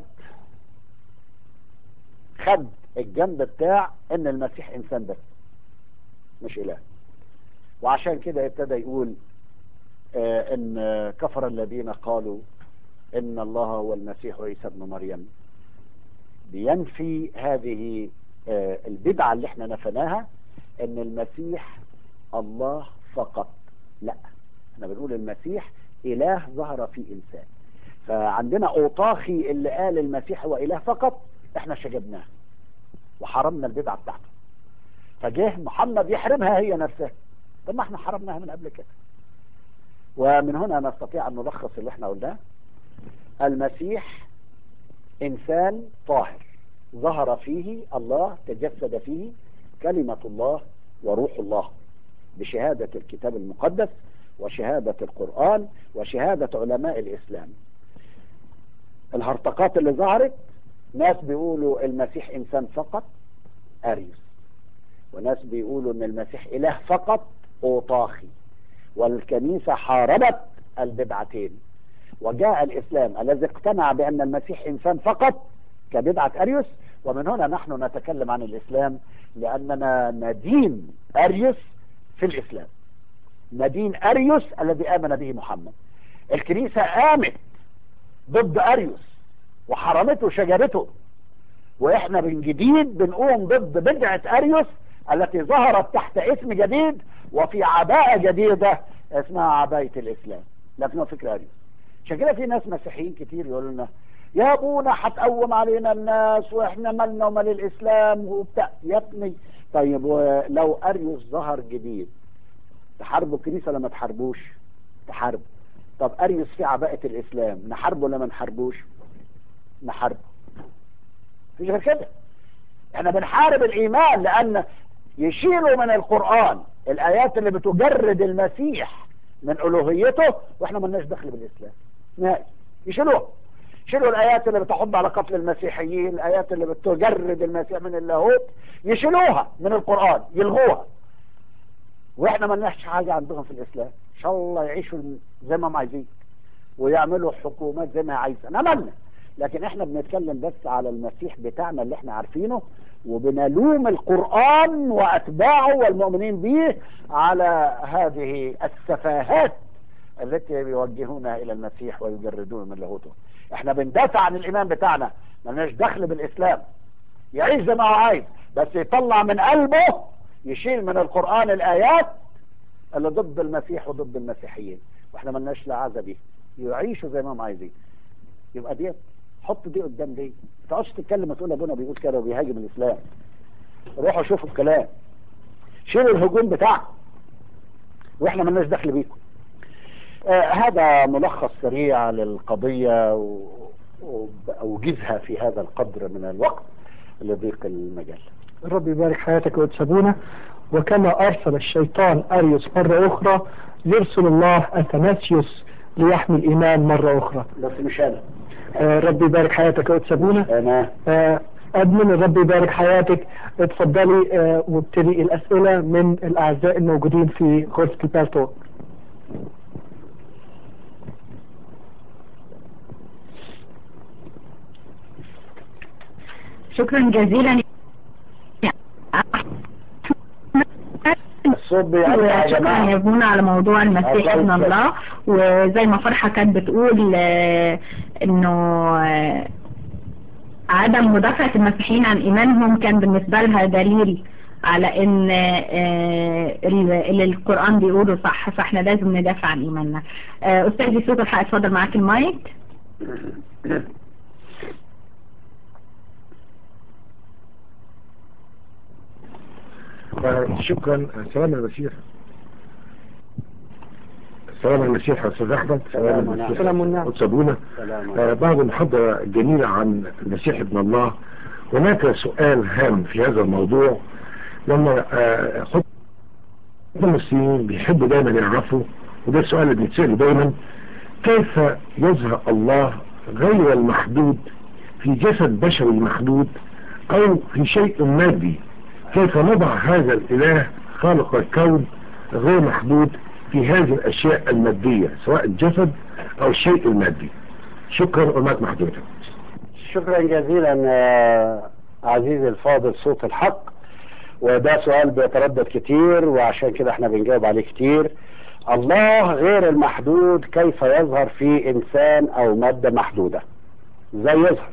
خد الجنب بتاع ان المسيح انسان بس مش اله وعشان كده ابتدى يقول آه ان كفر الذين قالوا ان الله هو المسيح عيسى ابن مريم بينفي هذه آه البدعة اللي احنا نفناها ان المسيح الله فقط لا احنا بنقول المسيح اله ظهر في انسان فعندنا اوطاخي اللي قال المسيح هو اله فقط احنا شجبناه وحرمنا البدعة بتاعته فجه محمد يحرمها هي نفسها طب ما احنا حرمناها من قبل كده ومن هنا نستطيع ان نلخص اللي احنا قلناه المسيح انسان طاهر ظهر فيه الله تجسد فيه كلمة الله وروح الله بشهادة الكتاب المقدس وشهادة القرآن وشهادة علماء الإسلام الهرطقات اللي ظهرت ناس بيقولوا المسيح إنسان فقط أريوس وناس بيقولوا ان المسيح اله فقط اوطاخي والكنيسة حاربت البدعتين وجاء الاسلام الذي اقتنع بان المسيح انسان فقط كبدعة اريوس ومن هنا نحن نتكلم عن الاسلام لاننا ندين اريوس في الاسلام ندين اريوس الذي امن به محمد الكنيسة قامت ضد اريوس وحرمته وشجرته واحنا من جديد بنقوم ضد بدعة اريوس التي ظهرت تحت اسم جديد وفي عباءة جديدة اسمها عباية الاسلام لكن هو فكرة اريوس عشان كده في ناس مسيحيين كتير يقولوا لنا يا ابونا هتقوم علينا الناس واحنا مالنا ومال الاسلام وبتاع يا ابني طيب ولو اريوس ظهر جديد تحاربوا الكنيسه ولا ما تحاربوش؟ تحاربوا طب اريوس في عباءة الاسلام نحاربه ولا ما نحاربوش؟ نحاربه مفيش غير كده احنا بنحارب الايمان لان يشيلوا من القرآن الايات اللي بتجرد المسيح من الوهيته واحنا ملناش دخل بالاسلام نهائي يشيلوها يشيلوا الايات اللي بتحض على قتل المسيحيين الايات اللي بتجرد المسيح من اللاهوت يشيلوها من القرآن يلغوها واحنا ملناش حاجة عندهم في الاسلام ان شاء الله يعيشوا زي ما هم عايزين ويعملوا حكومات زي ما عايزة نملنا لكن احنا بنتكلم بس على المسيح بتاعنا اللي احنا عارفينه وبنلوم القرآن وأتباعه والمؤمنين به على هذه السفاهات التي يوجهونها إلى المسيح ويجردون من لاهوته احنا بندافع عن الإيمان بتاعنا ملناش دخل بالإسلام يعيش زي ما هو عايز بس يطلع من قلبه يشيل من القرآن الآيات اللي ضد المسيح وضد المسيحيين واحنا ملناش لا عزة بيه يعيشوا زي ما هم عايزين يبقى دي حط دي قدام دي ما تقعدش تتكلم وتقول ابونا بيقول كده وبيهاجم الاسلام روحوا شوفوا الكلام شيلوا الهجوم بتاعكم واحنا مالناش دخل بيكم آه هذا ملخص سريع للقضية وأوجزها في هذا القدر من الوقت لضيق المجال الرب يبارك حياتك وتسابونا وكما أرسل الشيطان أريوس مرة أخرى يرسل الله أثناسيوس ليحمي الإيمان مرة أخرى بس مش أنا آه رب يبارك حياتك وتسابونا أنا آه أدمن الرب يبارك حياتك اتفضلي آه وابتدي الأسئلة من الأعزاء الموجودين في غرفة البالتو شكرا جزيلا الصوت بيقطع يا شكرا جماعة يا بونا على موضوع المسيح ابن الله وزي ما فرحة كانت بتقول آه، انه آه، عدم مدافعة المسيحيين عن ايمانهم كان بالنسبة لها دليل على ان آه، اللي القرآن بيقوله صح فاحنا لازم ندافع عن ايماننا آه، استاذ يوسف الحق اتفضل معاك المايك شكرا سلام المسيح سلام المسيح يا استاذ احمد سلام المسيح سلام والنعم. وتسابونا سلام آه، بعد محاضرة جميلة عن المسيح ابن الله هناك سؤال هام في هذا الموضوع لما آه، خد المسلمين بيحبوا دايما يعرفوا وده السؤال اللي بيتسأل دايما كيف يظهر الله غير المحدود في جسد بشري محدود او في شيء مادي كيف نضع هذا الاله خالق الكون غير محدود في هذه الاشياء المادية سواء الجسد او الشيء المادي شكرا ومعك محدودة شكرا جزيلا آه، عزيزي الفاضل صوت الحق وده سؤال بيتردد كتير وعشان كده احنا بنجاوب عليه كتير الله غير المحدود كيف يظهر في انسان او مادة محدودة ازاي يظهر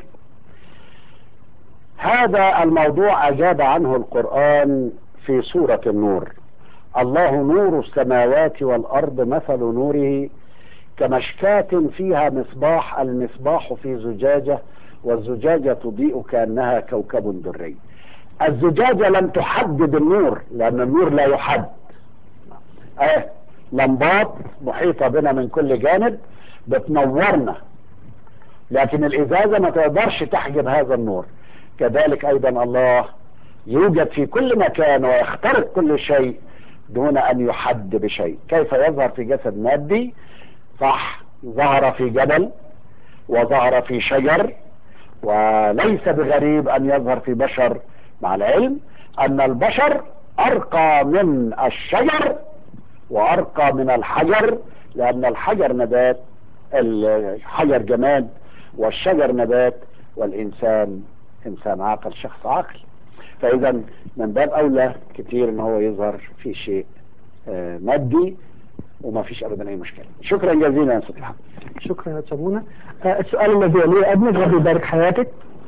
هذا الموضوع اجاب عنه القرآن في سورة النور الله نور السماوات والارض مثل نوره كمشكاة فيها مصباح المصباح في زجاجة والزجاجة تضيء كأنها كوكب دري الزجاجة لم تحدد النور لأن النور لا يحد اه لمبات محيطة بنا من كل جانب بتنورنا لكن الإزازة ما تقدرش تحجب هذا النور كذلك أيضا الله يوجد في كل مكان ويخترق كل شيء دون ان يحد بشيء كيف يظهر في جسد مادي صح ظهر في جبل وظهر في شجر وليس بغريب ان يظهر في بشر مع العلم ان البشر ارقى من الشجر وارقى من الحجر لان الحجر نبات الحجر جماد والشجر نبات والانسان انسان عاقل شخص عاقل فاذا من باب اولى كتير ان هو يظهر في شيء آه، مادي وما فيش ابدا اي مشكله شكرا جزيلا يا استاذ محمد شكرا يا سابونا آه، السؤال الذي يليه ابنك ربي يبارك حياتك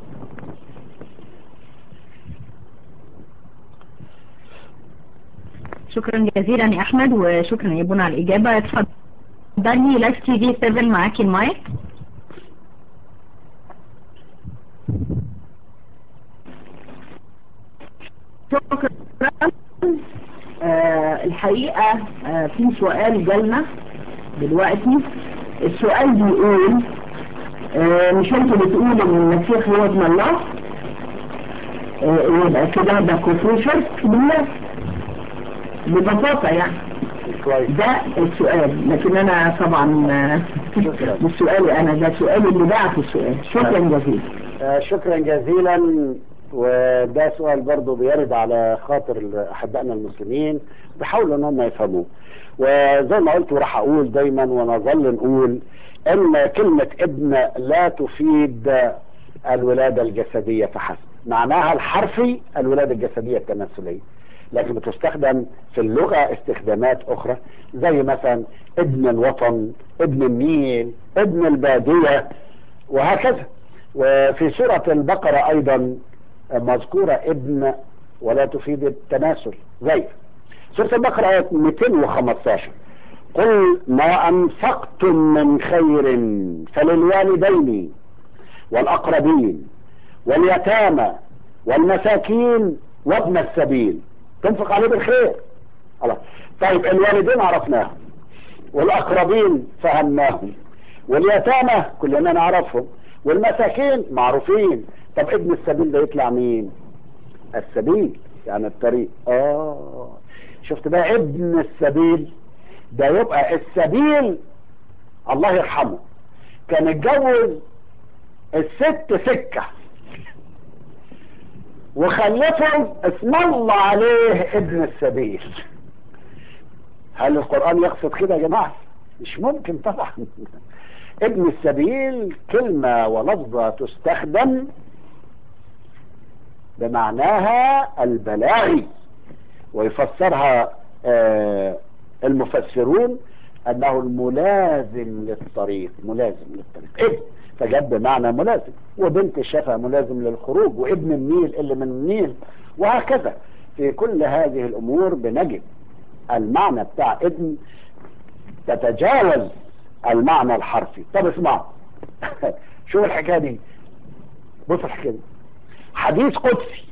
شكرا جزيلا يا احمد وشكرا يا بونا على الاجابه اتفضلي لايف تي في 7 معاكي المايك شكرا آه الحقيقه آه في سؤال جالنا دلوقتي السؤال بيقول آه مش انتوا بتقولوا ان المسيح هو ابن الله آه يبقى كده ده كفر شرك بالله ببساطة يعني كويس ده السؤال لكن انا طبعا آه، شكرا. مش سؤالي انا ده سؤالي اللي بعت السؤال شكرا جزيلا آه، شكرا جزيلا وده سؤال برضو بيرد على خاطر احبائنا المسلمين بيحاولوا ان هم يفهموه وزي ما قلت وراح اقول دايما ونظل نقول ان كلمة ابن لا تفيد الولادة الجسدية فحسب معناها الحرفي الولادة الجسدية التناسلية لكن بتستخدم في اللغة استخدامات أخرى زي مثلا ابن الوطن ابن النيل ابن البادية وهكذا وفي سورة البقرة أيضا مذكورة ابن ولا تفيد التناسل زي سورة البقرة آية 215 قل ما أنفقتم من خير فللوالدين والأقربين واليتامى والمساكين وابن السبيل تنفق عليه بالخير الله طيب الوالدين عرفناهم والأقربين فهمناهم واليتامى كلنا نعرفهم والمساكين معروفين طب ابن السبيل ده يطلع مين السبيل يعني الطريق اه شفت بقى ابن السبيل ده يبقى السبيل الله يرحمه كان اتجوز الست سكة وخلفه اسم الله عليه ابن السبيل هل القرآن يقصد كده يا جماعة مش ممكن طبعا ابن السبيل كلمة ولفظة تستخدم بمعناها البلاغي ويفسرها آه المفسرون انه الملازم للطريق ملازم للطريق ابن فجاب بمعنى ملازم وبنت الشفا ملازم للخروج وابن النيل اللي من النيل وهكذا في كل هذه الامور بنجد المعنى بتاع ابن تتجاوز المعنى الحرفي طب اسمعوا شوف الحكايه دي بص الحكايه دي حديث قدسي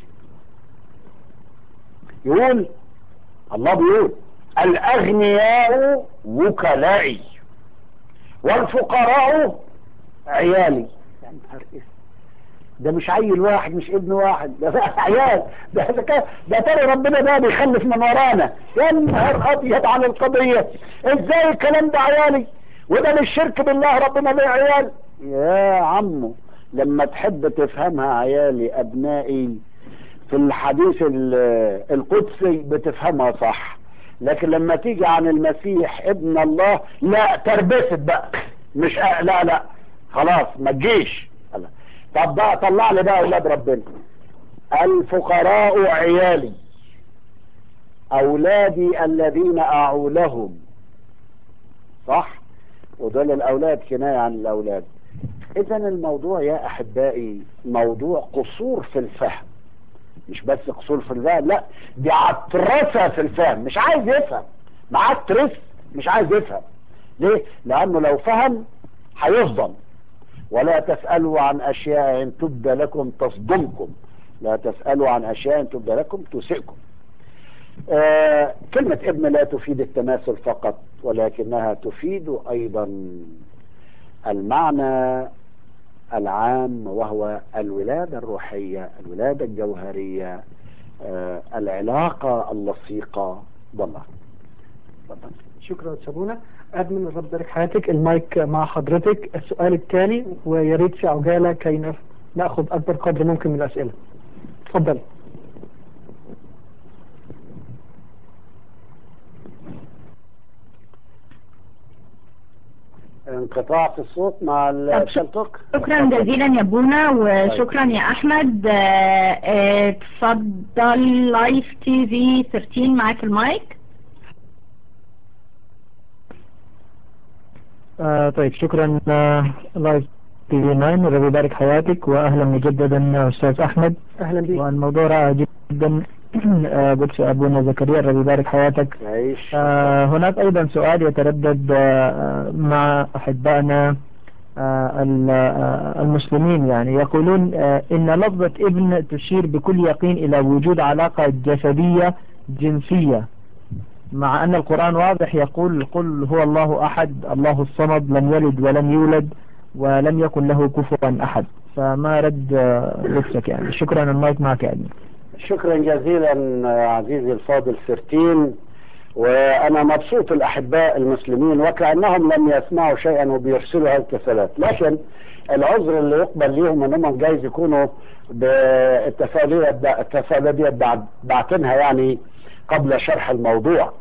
يقول الله بيقول الاغنياء وكلائي والفقراء عيالي يا نهار اسود ده مش عيل واحد مش ابن واحد ده بقى عيال ده ده, كده- ده ترى ربنا ده بيخلف من ورانا يا نهار ابيض على القضيه ازاي الكلام ده عيالي وده مش شرك بالله ربنا ليه عيال يا عمو لما تحب تفهمها عيالي ابنائي في الحديث ال- القدسي بتفهمها صح لكن لما تيجي عن المسيح ابن الله لا تربست بقى مش أ... لا لا خلاص ما تجيش الله. طب بقى طلع لي بقى اولاد ربنا الفقراء عيالي اولادي الذين اعولهم صح ودول الاولاد كنايه عن الاولاد اذا الموضوع يا احبائي موضوع قصور في الفهم مش بس قصور في الفهم لا دي عطرسه في الفهم مش عايز يفهم معترس مش عايز يفهم ليه لانه لو فهم هيصدم ولا تسألوا عن أشياء إن تبدى لكم تصدمكم لا تسألوا عن أشياء إن تبدى لكم تسئكم آه كلمة ابن لا تفيد التماثل فقط ولكنها تفيد أيضا المعنى العام وهو الولادة الروحية الولادة الجوهرية آه العلاقة اللصيقة والله اتفضل شكرا سابونا أدمن الرب بارك حياتك المايك مع حضرتك السؤال التالي ويا ريت في عجالة كي نف- ناخذ أكبر قدر ممكن من الأسئلة اتفضل انقطاع في الصوت مع طب الشلتوك شكرا جزيلا يا بونا وشكرا يا احمد آه، آه، اتفضل لايف تي في 13 معاك المايك آه طيب شكرا آه، لايف تي في 9 ربي يبارك حياتك واهلا مجددا استاذ احمد أهلا بك والموضوع رائع جدا آه، قدس ابونا زكريا ربي يبارك حياتك يعيش آه هناك ايضا سؤال يتردد آه مع احبائنا آه ال- آه، المسلمين يعني يقولون آه ان لفظة ابن تشير بكل يقين الى وجود علاقة جسدية جنسية مع ان القرآن واضح يقول قل هو الله احد الله الصمد لم يلد ولم يولد ولم يكن له كفوا احد فما رد آه، قدسك يعني شكرا المايك معك يا أبي. شكرا جزيلا عزيزي الفاضل سرتين وانا مبسوط الاحباء المسلمين وكانهم لم يسمعوا شيئا وبيرسلوا هذه الاتصالات لكن العذر اللي يقبل ليهم انهم جايز يكونوا بالتفاعليه التفاعليه دي بعد- باعتينها يعني قبل شرح الموضوع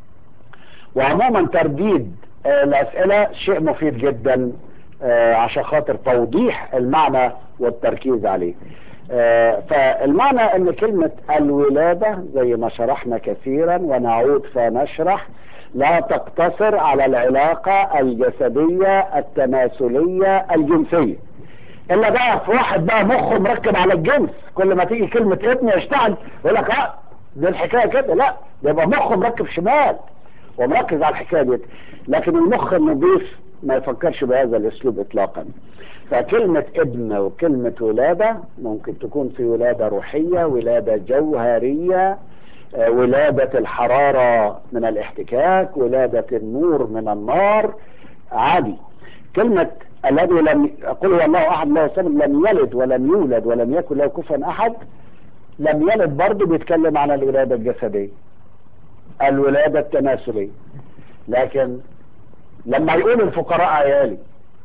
وعموما ترديد آه، الاسئله شيء مفيد جدا آه، عشان خاطر توضيح المعنى والتركيز عليه آه، فالمعنى ان كلمة الولادة زي ما شرحنا كثيرا ونعود فنشرح لا تقتصر على العلاقة الجسدية التناسلية الجنسية الا بقى في واحد بقى مخه مركب على الجنس كل ما تيجي كلمة ابن يشتغل يقول لك اه دي الحكاية كده لا ده يبقى مخه مركب شمال ومركز على الحكاية دي لكن المخ النظيف ما يفكرش بهذا الاسلوب اطلاقا فكلمة ابن وكلمة ولادة ممكن تكون في ولادة روحية ولادة جوهرية آه، ولادة الحرارة من الاحتكاك ولادة النور من النار عادي كلمة الذي لم قل هو الله احد الله الصمد لم يلد ولم يولد ولم يكن له كفوا احد لم يلد برضه بيتكلم عن الولادة الجسدية الولادة التناسلية لكن لما يقول الفقراء عيالي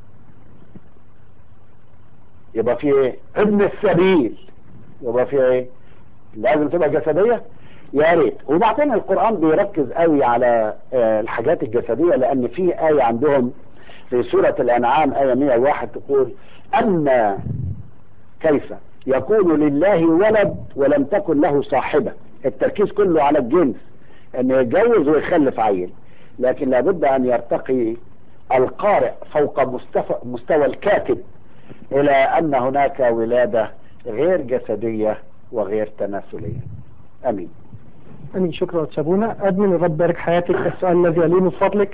يبقى في ايه ابن السبيل يبقى في ايه لازم تبقى جسدية يا ريت وبعدين القرآن بيركز قوي على آه، الحاجات الجسدية لأن في آية عندهم في سورة الأنعام آية 101 تقول أما كيف يكون لله ولد ولم تكن له صاحبة التركيز كله على الجنس أن يتجوز ويخلف عيل لكن لابد أن يرتقي القارئ فوق مستوى, مستوى الكاتب إلى أن هناك ولادة غير جسدية وغير تناسلية أمين أمين شكرا سابونا أدمن الرب بارك حياتك السؤال الذي يليه من فضلك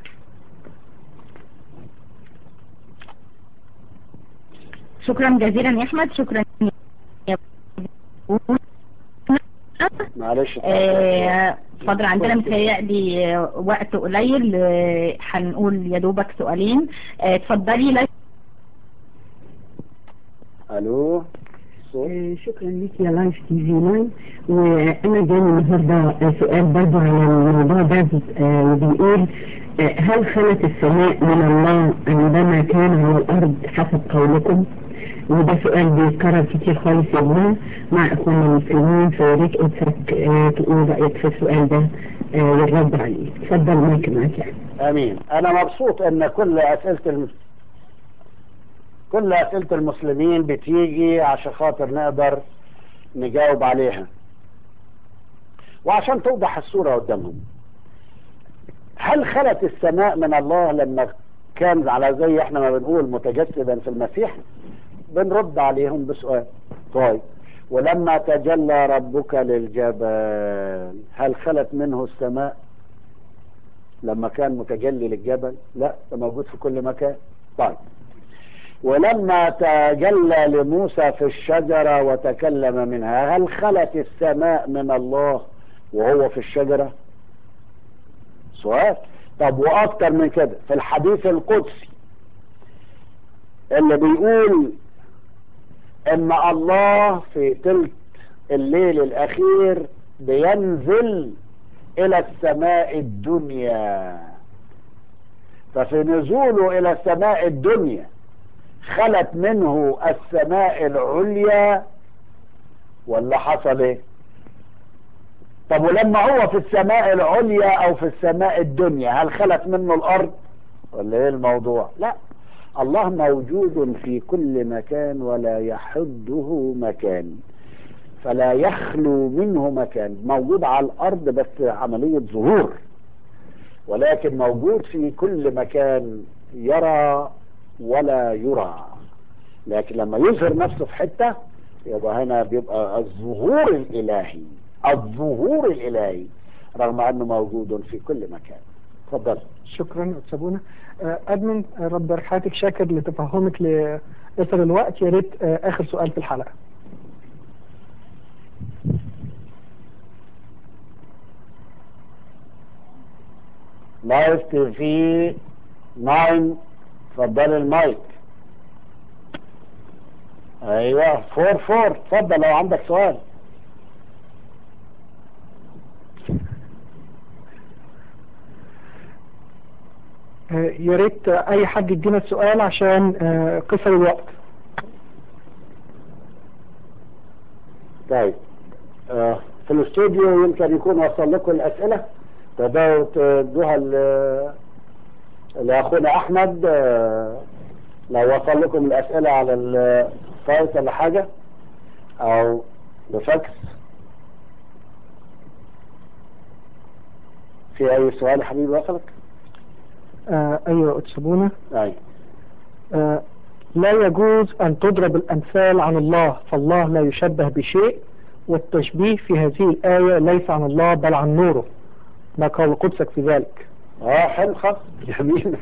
شكرا جزيلا يا احمد شكرا يا بونا. معلش آه، اتفضل عندنا متهيألي آه، وقت قليل آه، هنقول يا دوبك سؤالين آه، اتفضلي لا ألو صوت آه، شكرا لك يا لايف تي في 9 وانا جاني النهارده سؤال برضه على الموضوع ده آه، وبيقول آه، هل خلت السماء من الله عندما كان على الارض حسب قولكم؟ وده سؤال بيتكرر كتير خالص يا ابننا مع اخواننا المسلمين فيا ريت قدسك آه، تقول رايك في السؤال ده آه، والرد عليه اتفضل مايك معاك يعني امين انا مبسوط ان كل اسئله الم... كل اسئله المسلمين بتيجي عشان خاطر نقدر نجاوب عليها وعشان توضح الصوره قدامهم هل خلت السماء من الله لما كان على زي احنا ما بنقول متجسدا في المسيح بنرد عليهم بسؤال طيب ولما تجلى ربك للجبل هل خلت منه السماء لما كان متجلي للجبل لا ده موجود في كل مكان طيب ولما تجلى لموسى في الشجرة وتكلم منها هل خلت السماء من الله وهو في الشجرة سؤال طب واكتر من كده في الحديث القدسي اللي بيقول ان الله في تلك الليل الاخير بينزل إلى السماء الدنيا ففي نزوله إلى السماء الدنيا خلت منه السماء العليا ولا حصل ايه طب ولما هو في السماء العليا او في السماء الدنيا هل خلت منه الارض ولا ايه الموضوع لا الله موجود في كل مكان ولا يحده مكان فلا يخلو منه مكان موجود على الارض بس عملية ظهور ولكن موجود في كل مكان يرى ولا يرى لكن لما يظهر نفسه في حتة يبقى هنا بيبقى الظهور الالهي الظهور الالهي رغم انه موجود في كل مكان تفضل شكرا استاذ بونا آه، ادمن آه، رب يبارك حياتك شاكر لتفهمك لإثر الوقت يا ريت آه، اخر سؤال في الحلقه لايف تي في 9 اتفضل المايك ايوه فور فور اتفضل لو عندك سؤال آه، يا ريت آه، اي حد يدينا السؤال عشان آه، قصر الوقت طيب آه، في الاستوديو يمكن يكون وصل لكم الاسئله تقدروا تدوها ل- لاخونا احمد آه، لو وصل لكم الاسئله على السايت ولا حاجه او بفاكس في اي سؤال يا حبيبي وصلك؟ آه، ايوه استاذ بونا ايوه آه، لا يجوز أن تضرب الأمثال عن الله فالله لا يشبه بشيء والتشبيه في هذه الآية ليس عن الله بل عن نوره ما قال قدسك في ذلك اه حلو خالص جميل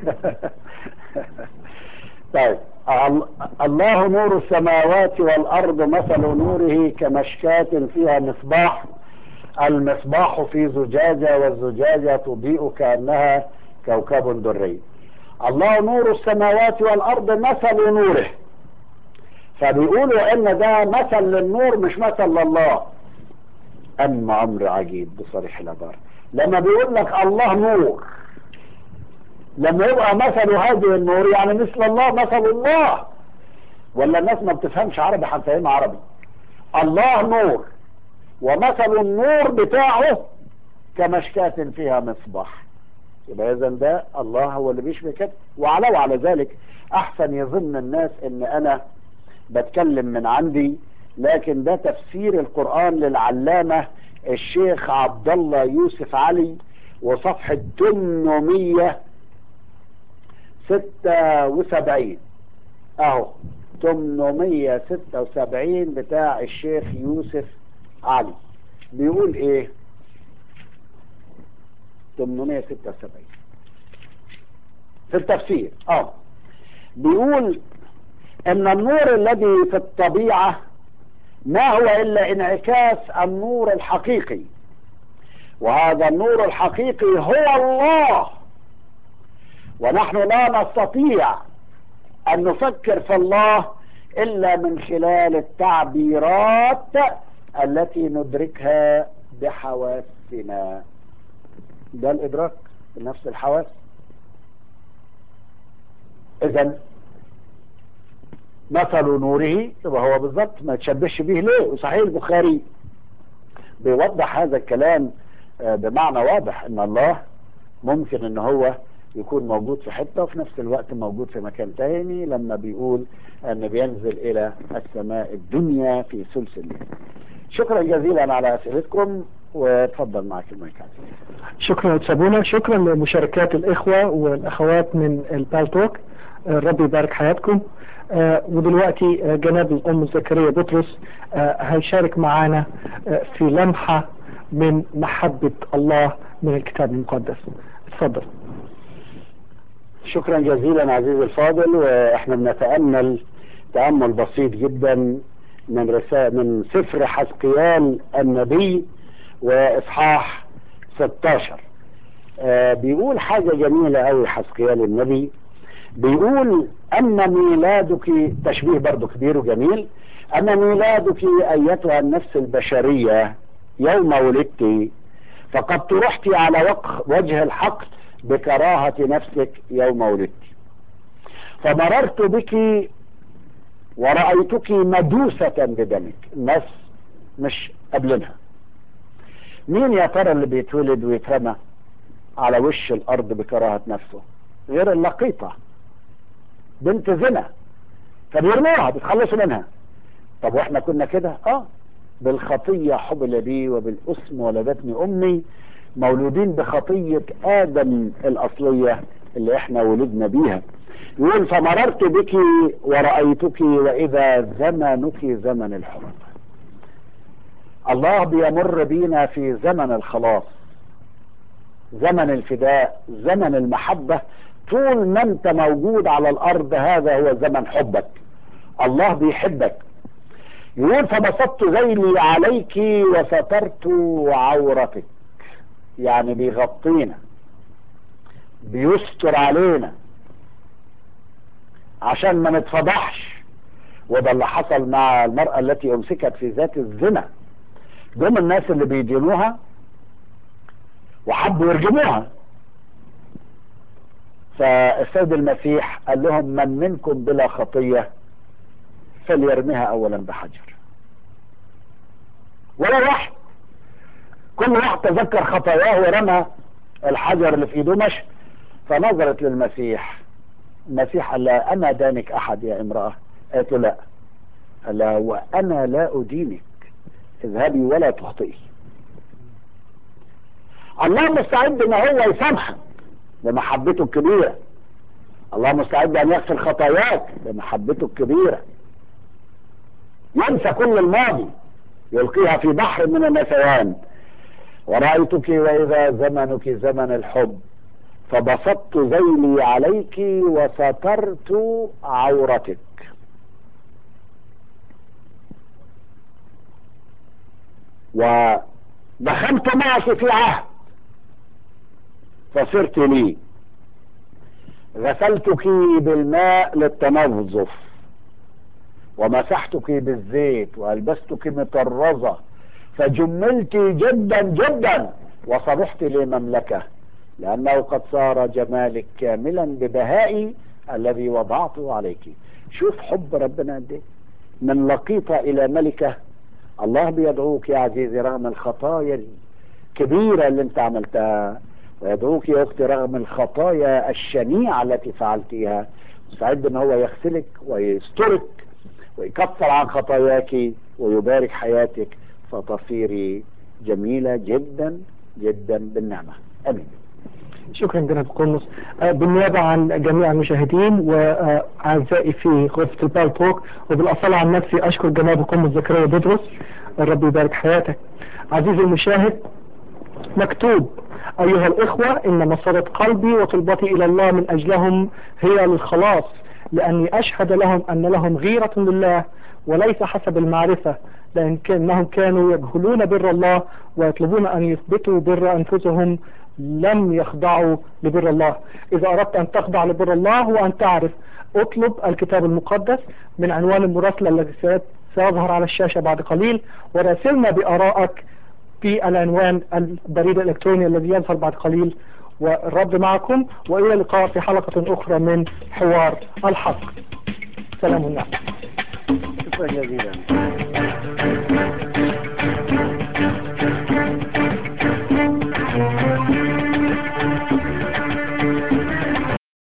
طيب ال- الله نور السماوات والارض مثل نوره كمشكاة فيها مصباح المصباح في زجاجة والزجاجة تضيء كأنها كوكب دري الله نور السماوات والارض مثل نوره فبيقولوا ان ده مثل للنور مش مثل لله اما امر عجيب بصريح العبارة لما بيقول لك الله نور لما يبقى مثل هذه النور يعني مثل الله مثل الله ولا الناس ما بتفهمش عربي هنفهمها عربي الله نور ومثل النور بتاعه كمشكاة فيها مصباح يبقى اذا ده الله هو اللي بيشبه كده وعلى وعلى ذلك احسن يظن الناس ان انا بتكلم من عندي لكن ده تفسير القرآن للعلامة الشيخ عبد الله يوسف علي وصفحة 876 اهو 876 بتاع الشيخ يوسف علي بيقول ايه 876 في التفسير اه بيقول ان النور الذي في الطبيعة ما هو الا انعكاس النور الحقيقي وهذا النور الحقيقي هو الله ونحن لا نستطيع ان نفكر في الله الا من خلال التعبيرات التي ندركها بحواسنا ده الادراك بنفس الحواس اذا مثل نوره يبقى هو بالظبط ما تشبهش به ليه وصحيح البخاري بيوضح هذا الكلام آه، بمعنى واضح ان الله ممكن ان هو يكون موجود في حتة وفي نفس الوقت موجود في مكان تاني لما بيقول ان بينزل الى السماء الدنيا في ثلث الليل شكرا جزيلا على اسئلتكم وتفضل معك المايك عزيز شكرا أستاذ بونا شكرا لمشاركات الإخوة والأخوات من البالتوك آه، ربي يبارك حياتكم آه، ودلوقتي آه، جناب الأم زكريا بطرس آه، هيشارك معانا آه، في لمحة من محبة الله من الكتاب المقدس اتفضل شكرا جزيلا عزيزي الفاضل واحنا بنتامل تامل بسيط جدا من رسائل من سفر حزقيال النبي واصحاح 16 آه بيقول حاجه جميله قوي حزقيال النبي بيقول اما ميلادك تشبيه برضه كبير وجميل اما ميلادك ايتها النفس البشريه يوم ولدت فقد طرحت على وق- وجه الحقل بكراهة نفسك يوم ولدت فمررت بك ورأيتك مدوسة بدمك الناس مش قبلنا مين يا ترى اللي بيتولد ويترمى على وش الأرض بكراهة نفسه غير اللقيطة بنت زنا فبيرموها بيتخلصوا منها طب واحنا كنا كده اه بالخطية حبل بي وبالاسم ولدتني امي مولودين بخطية ادم الاصلية اللي احنا ولدنا بيها يقول فمررت بك ورأيتك واذا زمنك زمن الحب الله بيمر بينا في زمن الخلاص زمن الفداء زمن المحبة طول ما انت موجود على الارض هذا هو زمن حبك الله بيحبك يقول فبسطت ذيلي عليك وسترت عورتك يعني بيغطينا بيستر علينا عشان ما نتفضحش وده اللي حصل مع المرأة التي أمسكت في ذات الزنا دول الناس اللي بيدينوها وحبوا يرجموها فالسيد المسيح قال لهم من منكم بلا خطية فليرميها أولا بحجر ولا واحد كل واحد تذكر خطاياه ورمى الحجر اللي في ايده مشى فنظرت للمسيح المسيح قال لها أما دانك أحد يا امرأة قالت له لا قال لها وأنا لا أدينك اذهبي ولا تخطئي الله مستعد ان هو يسامحك بمحبته الكبيرة الله مستعد ان يغفر خطاياك بمحبته الكبيرة ينسى كل الماضي يلقيها في بحر من النسيان ورأيتك وإذا زمنك زمن الحب فبسطت ذيلي عليك وسترت عورتك ودخلت معك في عهد فصرت لي غسلتك بالماء للتنظف ومسحتك بالزيت والبستك مطرزه فجملت جدا جدا وصبحت لي مملكه لانه قد صار جمالك كاملا ببهائي الذي وضعته عليك شوف حب ربنا قد ايه من لقيطه الى ملكه الله بيدعوك يا عزيزي رغم الخطايا الكبيره اللي انت عملتها ويدعوك يا اختي رغم الخطايا الشنيعه التي فعلتيها مستعد ان هو يغسلك ويسترك ويكفر عن خطاياك ويبارك حياتك فتصيري جميلة جدا جدا بالنعمة امين شكرا جناب قرمز آه، بالنيابة عن جميع المشاهدين وأعزائي في غرفة البالتوك وبالأصالة عن نفسي أشكر جناب قرمز زكريا بطرس الرب يبارك حياتك عزيزي المشاهد مكتوب أيها الإخوة إن مسارة قلبي وطلبتي إلى الله من أجلهم هي للخلاص لأني أشهد لهم أن لهم غيرة لله وليس حسب المعرفة لأن كأنهم كانوا يجهلون بر الله ويطلبون أن يثبتوا بر أنفسهم لم يخضعوا لبر الله إذا أردت أن تخضع لبر الله وأن تعرف اطلب الكتاب المقدس من عنوان المراسلة الذي سيت- سيظهر على الشاشة بعد قليل وراسلنا بآرائك في العنوان البريد الإلكتروني الذي يظهر بعد قليل والرد معكم وإلى اللقاء في حلقة أخرى من حوار الحق سلام النعم شكرا جزيلا